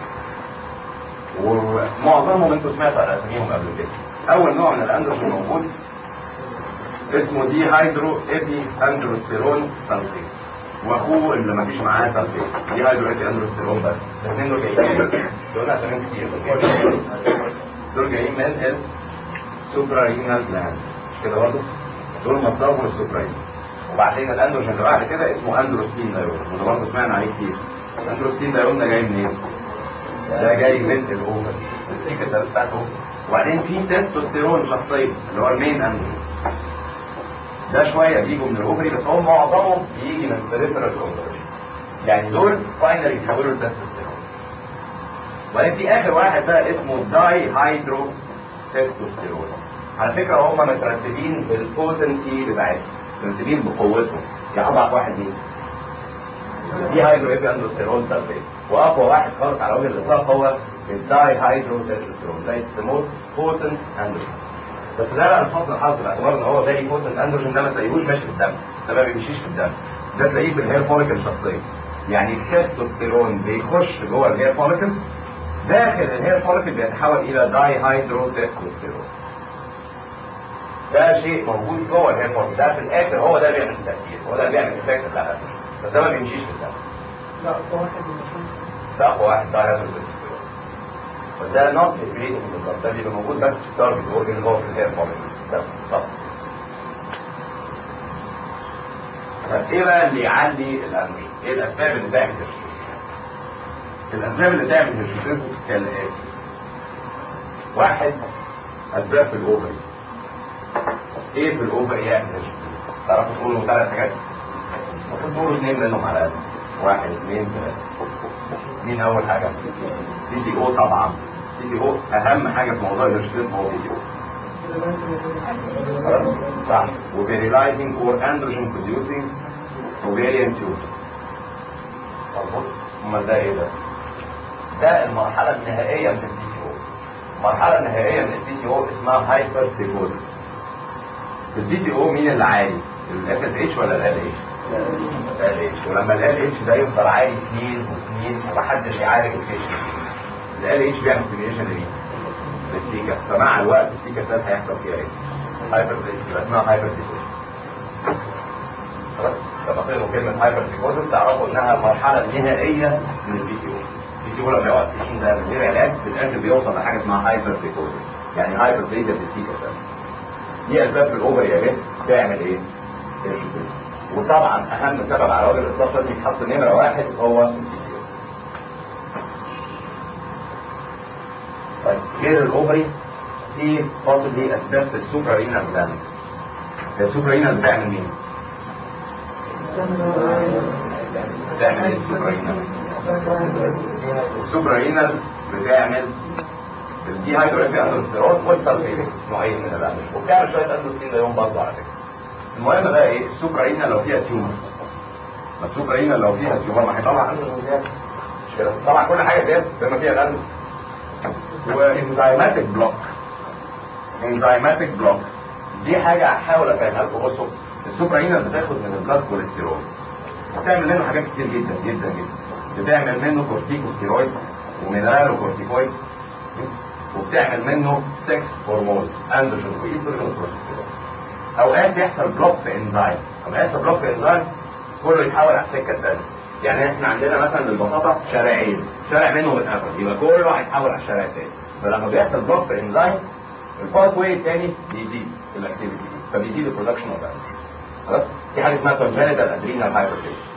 ومعظمهم انتوا سمعتوا على اساميهم قبل كده اول نوع من الاندروجين موجود اسمه دي هيدرو ايبي اندروستيرون سلفيت واخوه اللي ما فيش معاه سلفيت دي هيدرو ايبي اندروستيرون بس الاثنين دول جايين من دول اساميهم كتير دول جايين من السوبرارينال جلاند مش كده برضه دول مصدرهم السوبرين وبعدين الاندروجين اللي بعد كده اسمه اندروستين دايون وده برضه سمعنا عليه كتير الاندروستين دايون ده جاي منين؟ ده جاي من الاوفر السيكا بتاعته وبعدين في تستوستيرون شخصيا اللي هو المين اندروجين ده شويه بيجوا من الاوفري بس هو معظمهم بيجي من بريفرال اوفري يعني دول فاينل يتحولوا لتستوستيرون وبعدين في اخر واحد بقى اسمه داي هيدرو تستوستيرون على فكره هم مترتبين بالبوتنسي بتاعتهم مترتبين بقوتهم يعني اضعف واحد مين؟ دي هيدرو ايبي اندروستيرون سلفيت واقوى واحد خالص على وجه الاطلاق هو الداي هيدرو تستوستيرون ده موست بوتنت اندروجين بس ده بقى الفضل الحظ باعتبار ان هو فيري بوتنت اندروجين ده ما تلاقيهوش ماشي في الدم ده ما بيمشيش في الدم ده تلاقيه في الهير فوليكل شخصيا يعني التستوستيرون بيخش جوه الهير فوليكل داخل الهير فوليكل بيتحول الى داي هيدرو تستوستيرون ده شيء موجود جوه الهير فوليكل ده في الاخر هو ده اللي بيعمل التاثير هو ده اللي بيعمل الافكت بتاع الأندروجين. بس ده ما بيمشيش في الدم لا ده واحد من المشاكل ده اقوى واحد داي هيدرو تستوستيرون وده نوت سيكريتنج بالظبط ده بيبقى موجود بس في التارجت اورجن اللي هو في الهير فوليكل ده فقط طب ايه بقى اللي يعلي الاندروجين؟ ايه الاسباب اللي تعمل هيرشوتيزم؟ الاسباب اللي تعمل هيرشوتيزم كالاتي واحد اسباب في الاوفري ايه في الاوفري يعمل هيرشوتيزم؟ تعرفوا تقولوا ثلاث حاجات؟ المفروض تقولوا اثنين منهم على الاقل واحد اثنين ثلاثة مين اول حاجة؟ بي سي او طبعا بي سي او اهم حاجة في موضوع الهيرشوتيزم هو بي سي او خلاص؟ صح وفيريلايزنج اور اندروجين بروديوسنج ovarian tube مظبوط امال ده ايه ده؟ ده المرحلة النهائية من البي سي او المرحلة النهائية من البي سي او اسمها هايبر تيكوزس البي سي او مين اللي عالي؟ الاف اس اتش ولا ال اتش؟ ال اتش ولما ال اتش ده يفضل عالي سنين وسنين ومحدش يعالج البيشنت ال اتش بيعمل ستيميشن لمين؟ للسيكا فمع الوقت السيكا سيل هيحصل فيها ايه؟ هايبر يبقى اسمها هايبر تيكوزس خلاص لما تقروا كلمة هايبر تيكوزس تعرفوا انها المرحلة النهائية من البي سي او في سهوله بيقعد سنين ده من غير علاج في الاخر بيوصل لحاجه اسمها هايبر يعني هايبر بليزيا في التيكا سيل دي اسباب في الاوفر يا بنت تعمل ايه؟ هيرشوتيزم وطبعا اهم سبب على وجه الاطلاق لازم يتحط نمره واحد هو البي طيب غير الاوفري في possibly اسباب في السوبرا رينال جلاند السوبرا رينال بتعمل مين؟ بتعمل ايه السوبرا رينال؟ السوبرا رينال بتعمل الدي هيدروجين اندروستيرون والسلفيريك نوعين من الانواع وبتعمل شويه اندروستين ده يوم برضه على فكره المهم بقى ايه السوبرا رينال لو فيها تيومر ما السوبرا رينال لو فيها تيومر ما هيطلع اندروستين زياده مش كده طبعا كل حاجه زياده بما فيها الاندروستين وانزيماتيك بلوك انزيماتيك بلوك دي حاجه هحاول افهمها لكم بصوا السوبرا رينال بتاخد من البلاد كوليسترول بتعمل منه حاجات كتير جدا جدا جدا بتعمل منه كورتيكوستيرويد ومينرالو كورتيكويد وبتعمل منه سكس هرمون اندروجين وايستروجين وبروجستيرون اوقات بيحصل بلوك في انزيم لما يحصل بلوك في انزيم كله يتحول على السكه الثانيه يعني احنا عندنا مثلا بالبساطه شارعين شارع منهم اتقفل يبقى كله هيتحول على الشارع الثاني فلما بيحصل بلوك في انزيم الباث واي الثاني بيزيد في الاكتيفيتي دي فبيزيد البرودكشن اوف خلاص في حاجه اسمها congenital adrenal hypertension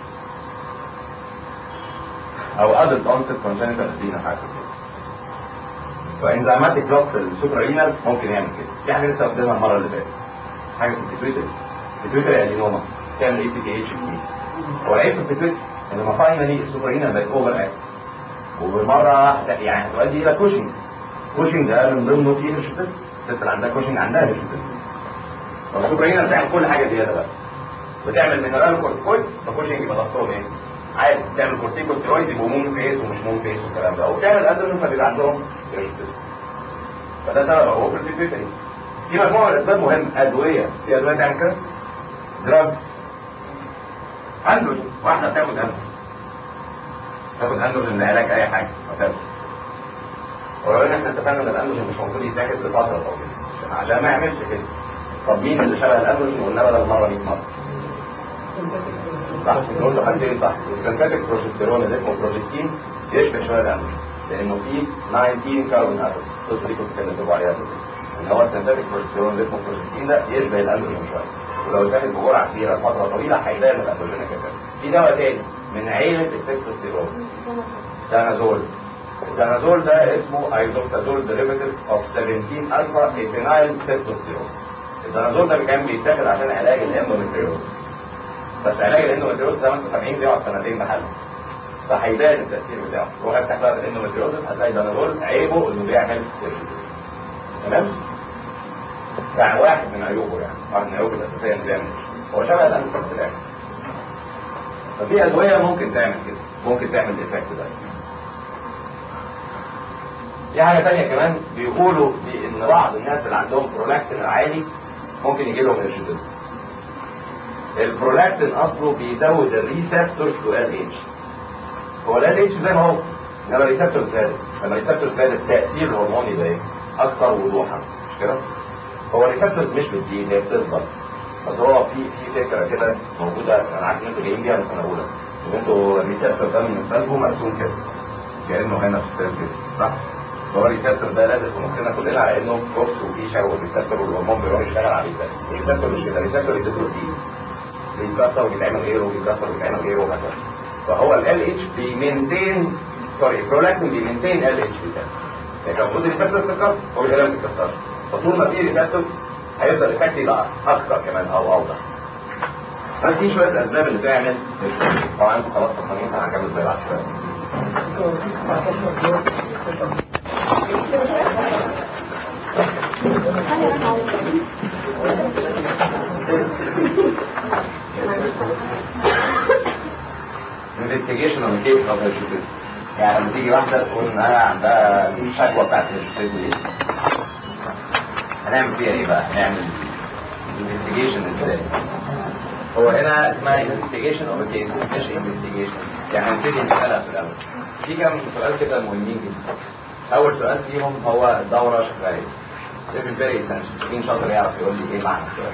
او adult onset congenital adrenal hypertension فانزيماتيك بلوك في السوبر رينال ممكن يعمل كده في حاجه لسه قدامها المره اللي فاتت حاجه في البيتويتري البيتويتري ادينوما تعمل اي تي كي اتش بي هو العيب في البيتويتري ان لما فاينلي السوبر رينال بقت اوفر اكت وبالمره واحده يعني هتؤدي الى كوشنج كوشنج ده من ضمنه فيه هيرشوتيزم الست اللي عندها كوشنج عندها هيرشوتيزم فالسوبر رينال بتعمل كل حاجه زياده بقى بتعمل مينرال كورتيكويد فكوشنج يبقى ضغطهم ايه؟ عادي بتعمل كورتيكوستيرويد يبقوا مون فيس ومش مون فيس والكلام ده وبتعمل اندروجين فبيبقى عندهم هيرشوتيزم فده سبب اهو في البيتويتري في مجموعه من الاسباب مهمه ادويه في ادويه تعمل كده دراجز اندروجين واحده بتاخد اندروجين تاخد اندروجين لعلاج اي حاجه مثلا ولو ان احنا اتفقنا ان الاندروجين مش المفروض يتاخد لفتره طويله عشان ما يعملش كده طب مين اللي شبه الاندروجين قلنا بدل مره 100 مره صح نقول له حاجتين صح السنتاتيك بروجستيرون اللي اسمه بروجستين يشبه شويه الاندروجين لانه فيه 19 كاربون اتوم القصه دي كنت كلمتكم عليها ان هو السنتاتيك بروجستيرون اللي اسمه بروجستين ده يشبه الاندروجين شويه ولو اتاخد بجرعه كبيره لفتره طويله هيبان الاندروجين كده في دواء تاني من عيله التستوستيرون دانازول الدانازول ده اسمه ايزوكسازول ديريفيتيف اوف 17 الفا ايثينايل تستوستيرون الدانازول ده كان بيتاخد عشان علاج الاندوميتريوز بس علاج الاندوميتريوز ده ما انت 70 بيقعد سنتين بحاله فهيبان التاثير بتاعه روح افتح بقى الاندوميتريوز هتلاقي دانازول عيبه انه بيعمل تمام يعني واحد من عيوبه يعني واحد من عيوبه الاساسيه انه بيعمل هو شبه الاندوميتريوز في الاخر ففي ادويه ممكن تعمل كده ممكن تعمل الايفكت ده في حاجه ثانيه كمان بيقولوا بان بعض الناس اللي عندهم برولاكتين عالي ممكن يجي لهم هيرشوتيزم البرولاكتين اصله بيزود الريسبتور تو ال اتش هو ال اتش زي ما هو انما الريسبتور زاد لما الريسبتور زاد التاثير الهرموني ده ايه؟ اكثر وضوحا مش كده؟ هو الريسبتور مش بتزيد هي بتفضل بس هو في في فكره كده موجوده انا عارف ان انتوا جايين بيها من سنه اولى ان انتوا الريسبتور ده بالنسبه لكم مرسوم كده كانه هنا في السيل كده صح؟ هو الريسبتور ده لازم في مخنا كلنا على انه كورس وفيشه والريسبتور والهرمون بيروح يشتغل على الريسبتور الريسبتور مش كده الريسبتور ريسبتور دي بيتكسر وبيتعمل غيره وبيتكسر وبيتعمل غيره وهكذا فهو ال اتش بيمنتين سوري برولاكتين بيمنتين ال اتش بتاعه يعني لو المفروض الريسبتور تتكسر هو بيخليها ما تتكسرش فطول ما في ريسبتور هيفضل الافكت يبقى اكتر كمان او اوضح ففي شويه اسباب اللي تعمل طبعا انتوا خلاص تصميم انا هكمل زي بعد شويه investigation of the case of hirsutism يعني لما تيجي واحدة تقول انها عندها شكوى بتاعت الهرشوتيزم دي هنعمل فيها ايه بقى؟ هنعمل investigation ازاي؟ هو هنا اسمها investigation of a case مش investigation يعني هنبتدي نسألها في الأول في كام سؤال كده مهمين جدا أول سؤال فيهم هو الدورة شكلها ايه؟ This is very essential مين شاطر يعرف يقول لي ايه معنى السؤال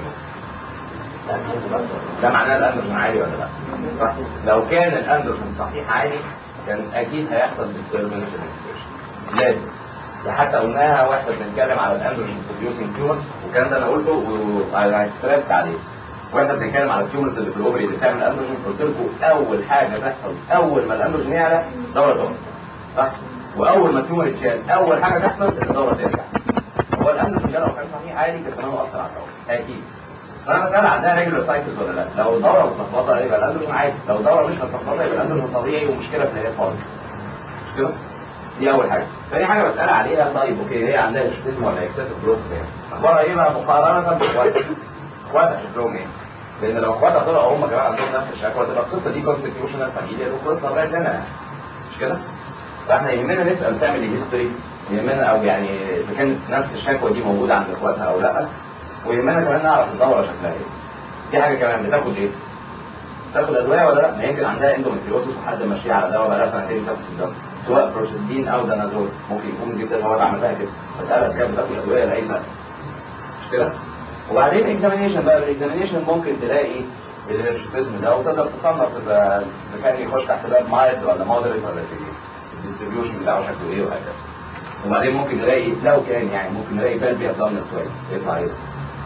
ده؟ ده معناه الاندروجين عالي ولا لا؟ صح؟ لو كان الاندروجين صحيح عالي كان اكيد هيحصل disturbance في الانسيرشن لازم ده حتى قلناها واحنا بنتكلم على الاندروجين بروديوسنج تيومرز والكلام ده انا قلته وانا ستريسد عليه واحنا بنتكلم على التيومرز اللي في الاوفري اللي بتعمل اندروجين قلت لكم اول حاجه تحصل اول ما الاندروجين يعلى دوره دوره صح واول ما التيومر يتشال اول حاجه تحصل ان الدوره ترجع هو الاندروجين ده لو كان صحيح عالي كان كمان مؤثر على الدوره اكيد فانا بسال عندها ريجولار سايكلز ولا لا لو الدوره متلخبطه يبقى الاندروجين عادي لو الدوره مش متلخبطه يبقى الاندروجين طبيعي ومشكله في العلاج خالص مش كده دي اول حاجه ثاني حاجه بسال عليها طيب اوكي هي عندها اشتيزم ولا اكسسيف جروث اخبارها ايه بقى مقارنه باخواتها اخواتها شكلهم ايه لان لو اخواتها طلعوا هم كمان عندهم نفس الشكوى تبقى القصه دي كونستيتيوشنال فاميليا وقصه لغايه هنا مش كده فاحنا يهمنا نسال تعمل ايه هيستوري يهمنا او يعني اذا كانت نفس الشكوى دي موجوده عند اخواتها او لا ويهمنا كمان نعرف الدوره شكلها ايه دي حاجه كمان بتاخد ايه تاخد ادويه ولا لا ما يمكن عندها اندومتريوسس وحد ماشيه على دواء بقالها سنتين تاخد الدواء سواء بروستين او دانازول ممكن يكون جدا هو اللي عملها كده بس انا كانت بتاخد ادويه لاي سبب مش كده وبعدين اكزامينيشن بقى بالاكزامينيشن ممكن تلاقي الهيرشوتيزم ده وتقدر تصنف اذا اذا كان يخش تحت باب مايلد ولا مودريت ولا في الديستريبيوشن بتاعه شكله ايه وهكذا وبعدين ممكن نلاقي لو كان يعني ممكن نلاقي بلبي ابدومينال كويس يطلع ايه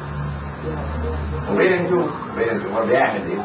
وبين انتو بين انتو هو بيعمل ايه؟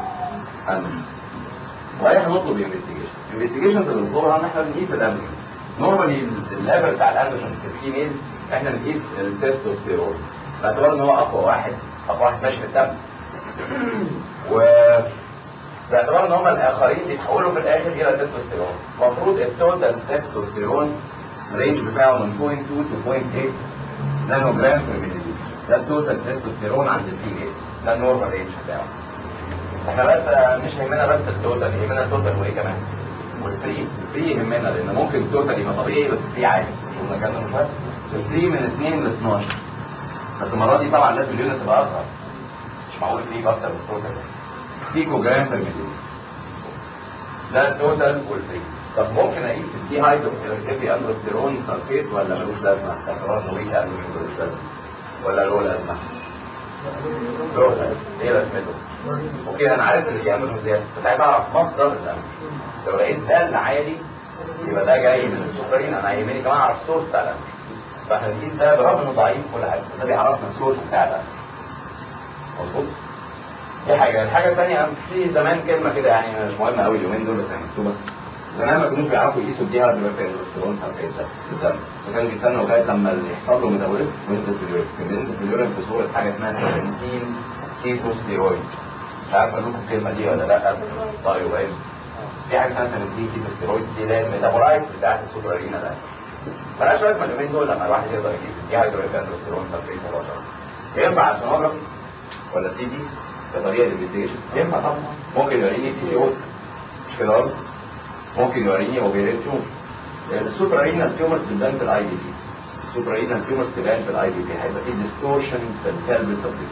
واحنا نطلب انفستيجيشن الانفستيجيشنز اللي بنطلبها ان احنا بنقيس الاندروجين نورمالي الليفل بتاع الاندروجين في الفيميل احنا بنقيس التستوستيرون باعتبار ان هو اقوى واحد اقوى واحد ماشي في الدم و باعتبار ان هم الاخرين بيتحولوا في الاخر الى تستوستيرون المفروض التوتال تستوستيرون رينج بتاعه من 0.2 to 0.8 نانو جرام في المليلتر ده التوتال تستوستيرون عند الفيميل ده النورمال رينج بتاعه احنا بس مش يهمنا بس التوتال يهمنا التوتال وايه كمان والفري الفري يهمنا لان ممكن التوتال يبقى طبيعي بس الفري عادي شفنا كده من شويه الفري من 2 ل 12 بس المره دي طبعا لازم اليونت تبقى اصغر مش معقول الفري اكتر من التوتال بيكو جرام بير مليون ده التوتال والفري طب ممكن اقيس الدي هايدروكسيبي اندروستيرون سلفيت ولا ملوش لازمه باعتبار انه ويك اندروستيرون ملوش لازمه ولا له لازمه؟ له لازمه ايه لازمته؟ اوكي انا عارف ان في امر زياده بس عايز اعرف مصدر الامر لو لقيت دال عالي يبقى ده جاي من السكرين انا يهمني كمان اعرف السورس بتاع الامر فاحنا نجيب ده برغم انه ضعيف كل حاجه بس ده بيعرفنا السورس بتاع الامر مظبوط دي حاجه الحاجه الثانيه في زمان كلمه كده يعني مش مهمه قوي اليومين دول بس هي مكتوبه زمان ما كانوش بيعرفوا يقيسوا الدي هارد والكوليسترول في الدم فكانوا بيستنوا لغايه لما يحصل له ميتابوليزم وينزل في اليورين كان بينزل في اليورين في صوره حاجه اسمها 17 كيتو ستيرويد مش عارف اقول لكم الكلمه دي ولا لا طيب ايه في حاجه اسمها 17 كيتو ستيرويد دي اللي هي الميتابولايت بتاعت السوبرارينا ده فانا شويه من اليومين دول لما الواحد يقدر يقيس الدي هارد والكوليسترول في مباشره ينفع سونوجرافي ولا سي دي كطريقه للانفستيجيشن ينفع طبعا ممكن يوريني بي سي او مش كده برضه ممكن يوريني اوفيرين تيومر السوبرارينال تيومرز بتبان في الاي بي دي السوبرارينال تيومرز تبان في الاي بي دي هيبقى في ديستورشن في البلبس اوف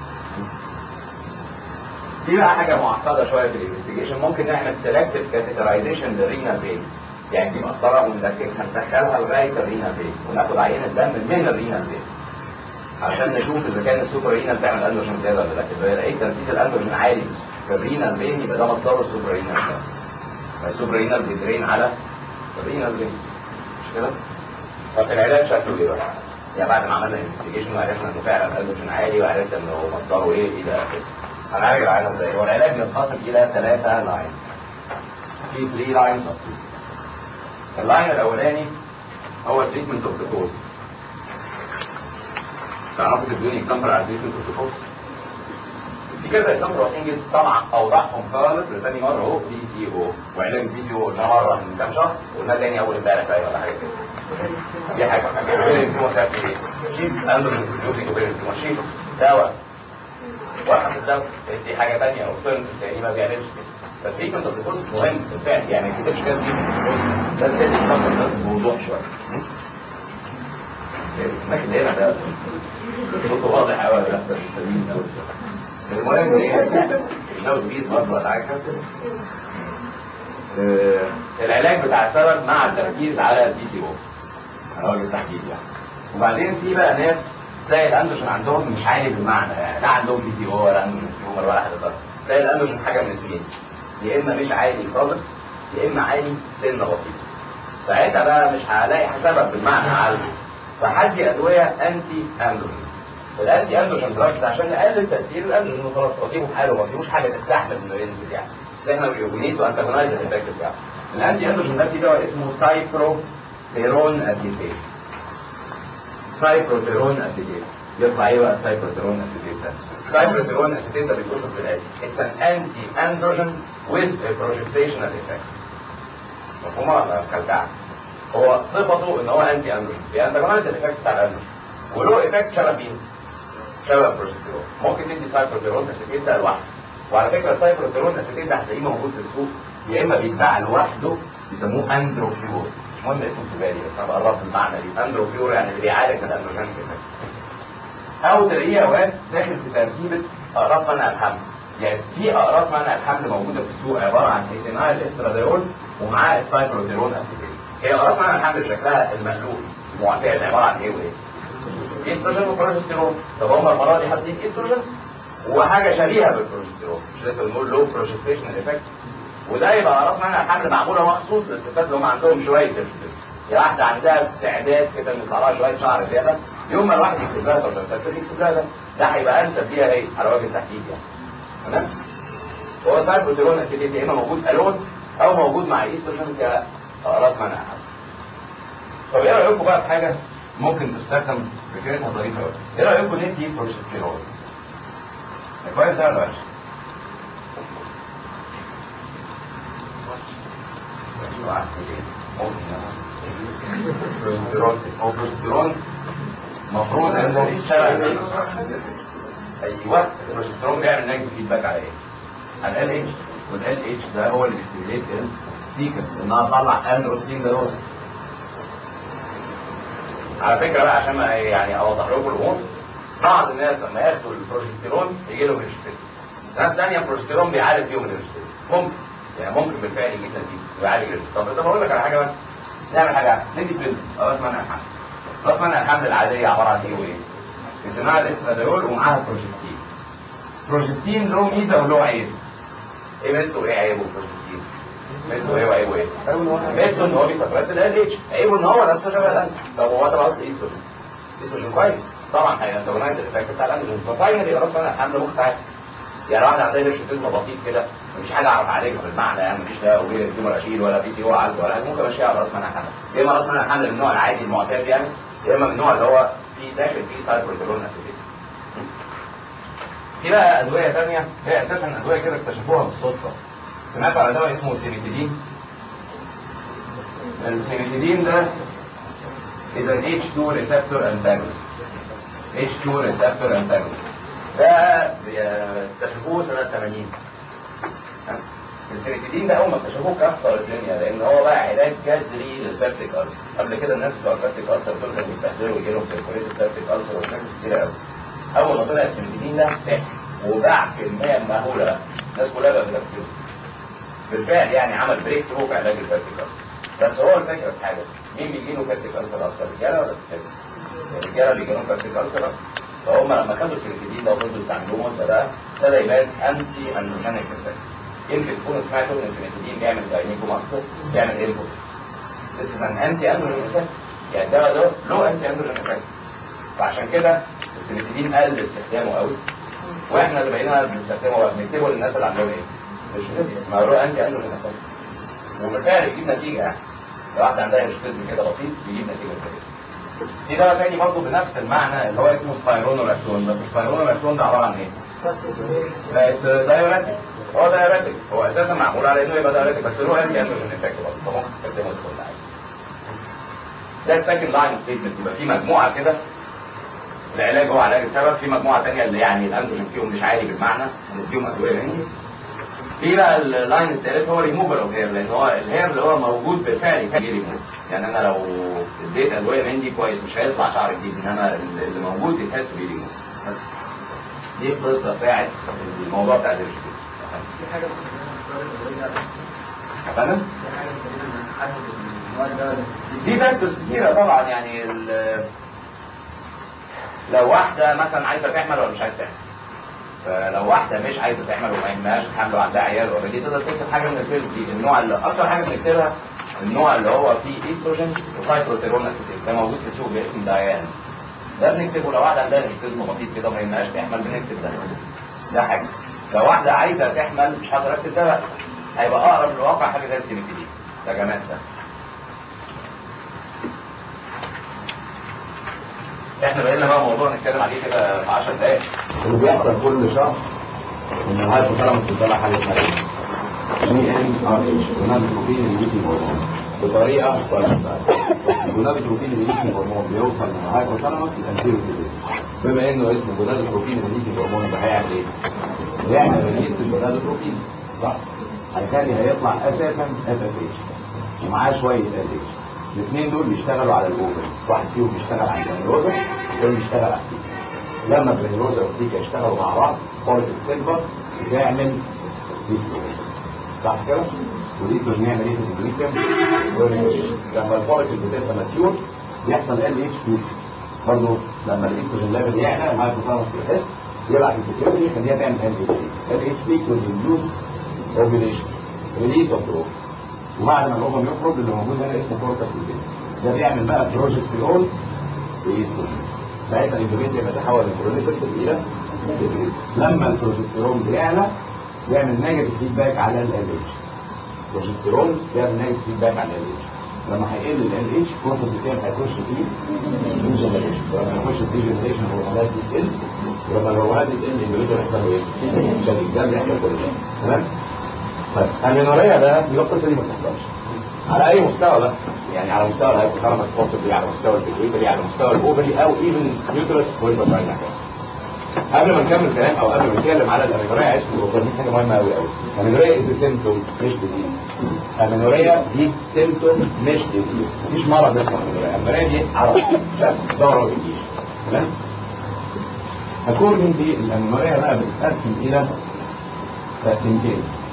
دي بقى حاجه معقده شويه في الانفستيجيشن ممكن نعمل سيلكتيف كاتيجرايزيشن للرينال فينز يعني دي مقطره وندككها ندخلها لغايه الرينال فين وناخد عينه دم من الرينال فين عشان نشوف اذا كان السوبر رينال بتعمل اندروجين زياده ولا لا اذا لقيت تركيز الاندروجين عالي في الرينال فين يبقى ده مصدره السوبر رينال السوبر رينال بيدرين على الرينال فين مش كده؟ طب العلاج شكله ايه بقى؟ يعني بعد ما عملنا انفستيجيشن وعرفنا انه فعلا الاندروجين عالي وعرفت انه مصدره ايه الى اخره هنعالج العيان ازاي؟ هو العلاج بينقسم الى ثلاثه لاينز في 3 لاينز اوف اللاين الاولاني هو التريتمنت اوف ذا كوز تعرفوا تدوني اكزامبل على التريتمنت اوف ذا كوز في كذا اكزامبل واضحين جدا طبعا اوضحهم خالص لتاني مره اهو بي سي او وعلاج البي سي او قلنا مره من كام شهر وقلنا تاني اول امبارح بقى ولا حاجه كده دي حاجه اوبيرين تيومر بتاعت ايه؟ شيف اندروجين بروديوسنج اوبيرين تيومر شيف دواء وقف الدواء دي حاجه ثانيه او فيلم تاني ما بيعملش كده فالتريتمنت اوف ذا كوز مهم بالفعل يعني ما كتبش كده لازم تدي اكزامبل بس بوضوح شويه لكن هنا ده صوته واضح قوي لا ده مش تمرين قوي المهم ايه لو بيس برضه ولا حاجه آه، العلاج بتاع السبب مع التركيز على البي سي او على وجه التحديد يعني وبعدين في بقى ناس تلاقي الاندروجين عندهم مش عالي بالمعنى يعني لا عندهم بي سي او ولا اندروجين تيومر ولا حاجه خالص تلاقي الاندروجين حاجه من الاثنين يا اما مش عالي خالص يا اما عالي سنه بسيطه ساعتها بقى مش هلاقي سبب بالمعنى عالي فهدي ادويه انتي اندروجين الانتي اندروجين دراجز عشان نقلل تاثير الاندروجين وخلاص واسيبه في حاله ما فيهوش حاجه تستحمل انه ينزل يعني زي ما بيقولوا نيد انتاجونايز الافكت بتاعه الانتي اندروجين ده في دواء اسمه سايبروتيرون اسيتيت سايبروتيرون اسيتيت يطلع ايه بقى السايبروتيرون اسيتيت ده سايبروتيرون اسيتيت ده بيتوصف بالاتي اتس ان انتي اندروجين with a projectational effect مفهومه ولا مكلكعه هو صفته ان هو انتي اندروجين بيانتاجونايز الافكت بتاع الاندروجين وله افكت شبه مين؟ شبه البروجستيرون ممكن تدي سايبروتيرون اسيتيت ده لوحده وعلى فكره السايبروتيرون اسيتيت ده هتلاقيه موجود في السوق يا اما بيتباع لوحده يسموه اندروفيور مش مهم اسمه تجاري بس انا بقرب المعنى دي اندروفيور يعني اللي بيعالج من الاندروجين كده او تلاقيه اوقات داخل في تركيبه اقراص منع الحمل يعني في اقراص منع الحمل موجوده في السوق عباره عن ايثينايل استراديول ومعاه السايبروتيرون اسيتيت هي اقراص منع الحمل شكلها المألوف معتاد عباره عن ايه وايه؟ ايستروجين وبروجستيرون طب هم المره دي حاطين ايستروجين وحاجه شبيهه بالبروجستيرون مش لسه بنقول لو بروجستيشن افكت وده يبقى راس منع الحمل معموله مخصوص للستات اللي هم عندهم شويه ترشيد يا واحده عندها استعداد كده ان يطلع لها شويه شعر زياده يوم ما الواحد يكتب لها بروجستيرون يكتب لها ده ده هيبقى انسب ليها هي على وجه التحديد يعني تمام هو سايبروتيرون اسيتيت يا اما موجود الون او موجود مع الايستروجين كاقراص منع الحمل طب ايه رايكم بقى في حاجه ممكن تستخدم فكرتها ظريفه قوي ايه رايكم ندي بروجستيرون كويس ده ولا وحش؟ بروجستيرون هو بروجستيرون المفروض ان ده شبه ايوه البروجستيرون بيعمل نيجاتيف فيدباك على ايه؟ على ال اتش والال اتش ده هو اللي بيستيميليت السيكر انها تطلع اندروستين ده هو على فكره بقى عشان ما يعني اوضح لكم الامور بعض الناس لما ياخدوا البروجستيرون يجي لهم هيرشتيزم ناس ثانيه البروجستيرون بيعالج بيهم الهيرشتيزم ممكن يعني ممكن بالفعل يجيب نتيجه ويعالج الهيرشتيزم طب طب اقول لك على حاجه بس نعمل حاجه ندي بيلز راس منع الحمل راس منع الحمل العاديه عباره عن ايه وايه؟ اجتماع الاستراديول ومعاها البروجستين البروجستين له ميزه وله عيب ايه ميزته وايه عيبه البروجستين؟ ميزته ايه وعيبه ايه؟ ميزته ان هو بيسبرس ال اتش عيبه ان هو نفسه شبه الانت طب هو طبعا ايستروجين ايستروجين كويس طبعا هينتجنايز الافكت بتاع الاندروجين ففاينلي راس منع الحمل ممكن تعالج يعني واحد عندها هيرشوتيزم بسيط كده مفيش حاجه اعرف اعالجها بالمعنى يعني مفيش لا اوبير تيومر اشيل ولا بي سي او عالج ولا حاجه ممكن امشيها على راس منع الحمل يا اما راس منع الحمل من النوع العادي المعتاد يعني يا اما من النوع اللي هو في داخل فيه سايبروتيرون اسيتيت في بقى ادويه ثانيه هي اساسا ادويه كده اكتشفوها بالصدفه سمعت على دواء اسمه سيميتيدين السيميتيدين ده is an H2 receptor antagonist H2 receptor antagonist ده اكتشفوه سنة 80 السيميتيدين ده اول ما اكتشفوه كسر الدنيا لان هو بقى علاج جذري للبابتيك ألسر قبل كده الناس بتوع البابتيك ألسر دول كانوا بيستخدموا يجي لهم سيركوليت البابتيك ألسر ومشاكل كتيرة قوي اول ما طلع السيميتيدين ده سحر وباع كمية مهولة بقى الناس كلها بقت بتستخدمه بالفعل يعني عمل بريك ثرو في علاج البابتيك ألسر بس هو الفكره في حاجه مين بيجي له بابتيك ألسر اكتر رجاله ولا ستات؟ الرجاله بيجي لهم بابتيك ألسر فهم لما خدوا السيركيدين ده وفضلوا يستعملوه مده بقى ابتدى يبان انتي اندروجينيك افكت يمكن تكونوا سمعتوا ان السيركيدين بيعمل جاينيكو ماستر بيعمل انبوت This is an anti androgen effect يعني ده له له انتي اندروجين افكت فعشان كده السيركيدين قل استخدامه قوي واحنا اللي بقينا بنستخدمه بقى بنكتبه للناس اللي عندهم ايه؟ مش ما هو له انتي اندروجين افكت وبالفعل يجيب نتيجه يعني لو واحد عندها هيرشتيزم كده بسيط يجيب نتيجه كويسه في دواء تاني برضه بنفس المعنى اللي هو اسمه سبايرونولاكتون بس السبايرونولاكتون ده عباره عن ايه؟ بس دايوريتك هو دايوريتك هو اساسا معمول على انه يبقى دايوريتك بس له انتي اندروجين افكت برضه فممكن تستخدمه لكل حاجه ده السكند لاين ستيتمنت يبقى في مجموعه كده العلاج هو علاج السبب في مجموعه ثانيه اللي يعني الاندروجين فيهم مش عالي بالمعنى نديهم ادويه مني في بقى اللاين الثالث هو ريموفر اوف هير لان هو الهير اللي هو موجود بالفعل كان ريموف يعني انا لو اديت ادويه من دي كويس مش هيطلع شعر جديد انما اللي موجود يتحس بيه ريموف بس دي القصه بتاعت الموضوع بتاع الهيرشتيز في حاجة بتستخدمها فاهم؟ في حاجة بتستخدمها حسب النوع ده دي فاكتورز كتيرة طبعا يعني ال- لو واحدة مثلا عايزة تحمل ولا مش عايزة تحمل فلو واحده مش عايزه تعمل وما يهمهاش حمل وعندها عيال اوريدي تقدر تكتب حاجه من البيلز دي النوع اللي اكتر حاجه بنكتبها النوع اللي هو فيه ايستروجين وسايكلوتيرون اسيتيل ده موجود في السوق باسم دايان ده بنكتبه لو واحده عندها هيستيزم بسيط كده وما يهمهاش تحمل بنكتب ده ده حاجه لو واحده عايزه تحمل مش هقدر اكتب ده بقى هيبقى اقرب للواقع حاجه زي السيمتري ده جماد ده احنا بقينا بقى موضوع نتكلم عليه كده في 10 دقايق اللي بيحصل كل شهر ان الهايبوثالاموس بتطلع حاجه اسمها جي ان ار اتش جونادوتروبين ريليسنج هرمون بطريقه كويسه الجونادوتروبين ريليسنج هرمون بيوصل من الهايبوثالاموس للانتيريور بما انه اسمه جونادوتروبين ريليسنج هرمون يبقى هيعمل ايه؟ هيعمل ريليس الجونادوتروبين صح؟ هيخلي هيطلع اساسا اف اف اتش ومعاه شويه ال اتش الاثنين دول بيشتغلوا على الاوفر واحد فيهم بيشتغل على الجلوزا والثاني بيشتغل على التيكا لما الجلوزا والتيكا يشتغلوا مع بعض فورك السيلفر بتعمل ديستروجين صح كده؟ وديستروجين يعمل ايه في البريكم؟ لما الفورك بتبقى ماتيور يحصل ال اتش بيك برضه لما الاستروجين ليفل يعلى المايكروفارمس يحس يبعت البيتيوتري يخليها تعمل ال اتش بيك ال اتش بيك والريديوس اوفيليشن ريليس اوف اوفر وبعد ما الاوفر يخرج اللي موجود هنا اسمه كورتكس لوتين ده بيعمل بقى بروجستيرون وايستروجين ساعتها الاندوميتريوم يتحول من بروليفرتيف الى سيكريت لما البروجستيرون بيعلى بيعمل نيجاتيف فيدباك على ال اتش البروجستيرون بيعمل نيجاتيف فيدباك على ال اتش لما هيقل ال اتش كورتكس لوتين هيخش في ديجنريشن ولما يخش في ديجنريشن هرمونات بتقل ولما الهرمونات بتقل الاندوميتريوم يحصل له ايه؟ شكل ده بيحصل كل ده تمام؟ طيب المينوريا ده يبقى القصه دي ما بتحصلش على اي مستوى بقى يعني على مستوى الهايبوثالاموس possibly على مستوى البيتويتري على مستوى الاوفري او ايفن يوترس والفاجينا قبل ما نكمل كلام او قبل ما نتكلم على الامينوريا عايز تقول دي حاجه مهمه قوي قوي الامينوريا دي سيمتوم مش ديزيز الامينوريا دي سيمتوم مش ديزيز مفيش مرض اسمه امينوريا الامينوريا دي عرض شكل دوره بتجيش تمام according to الامينوريا بقى بتتقسم الى تقسيمتين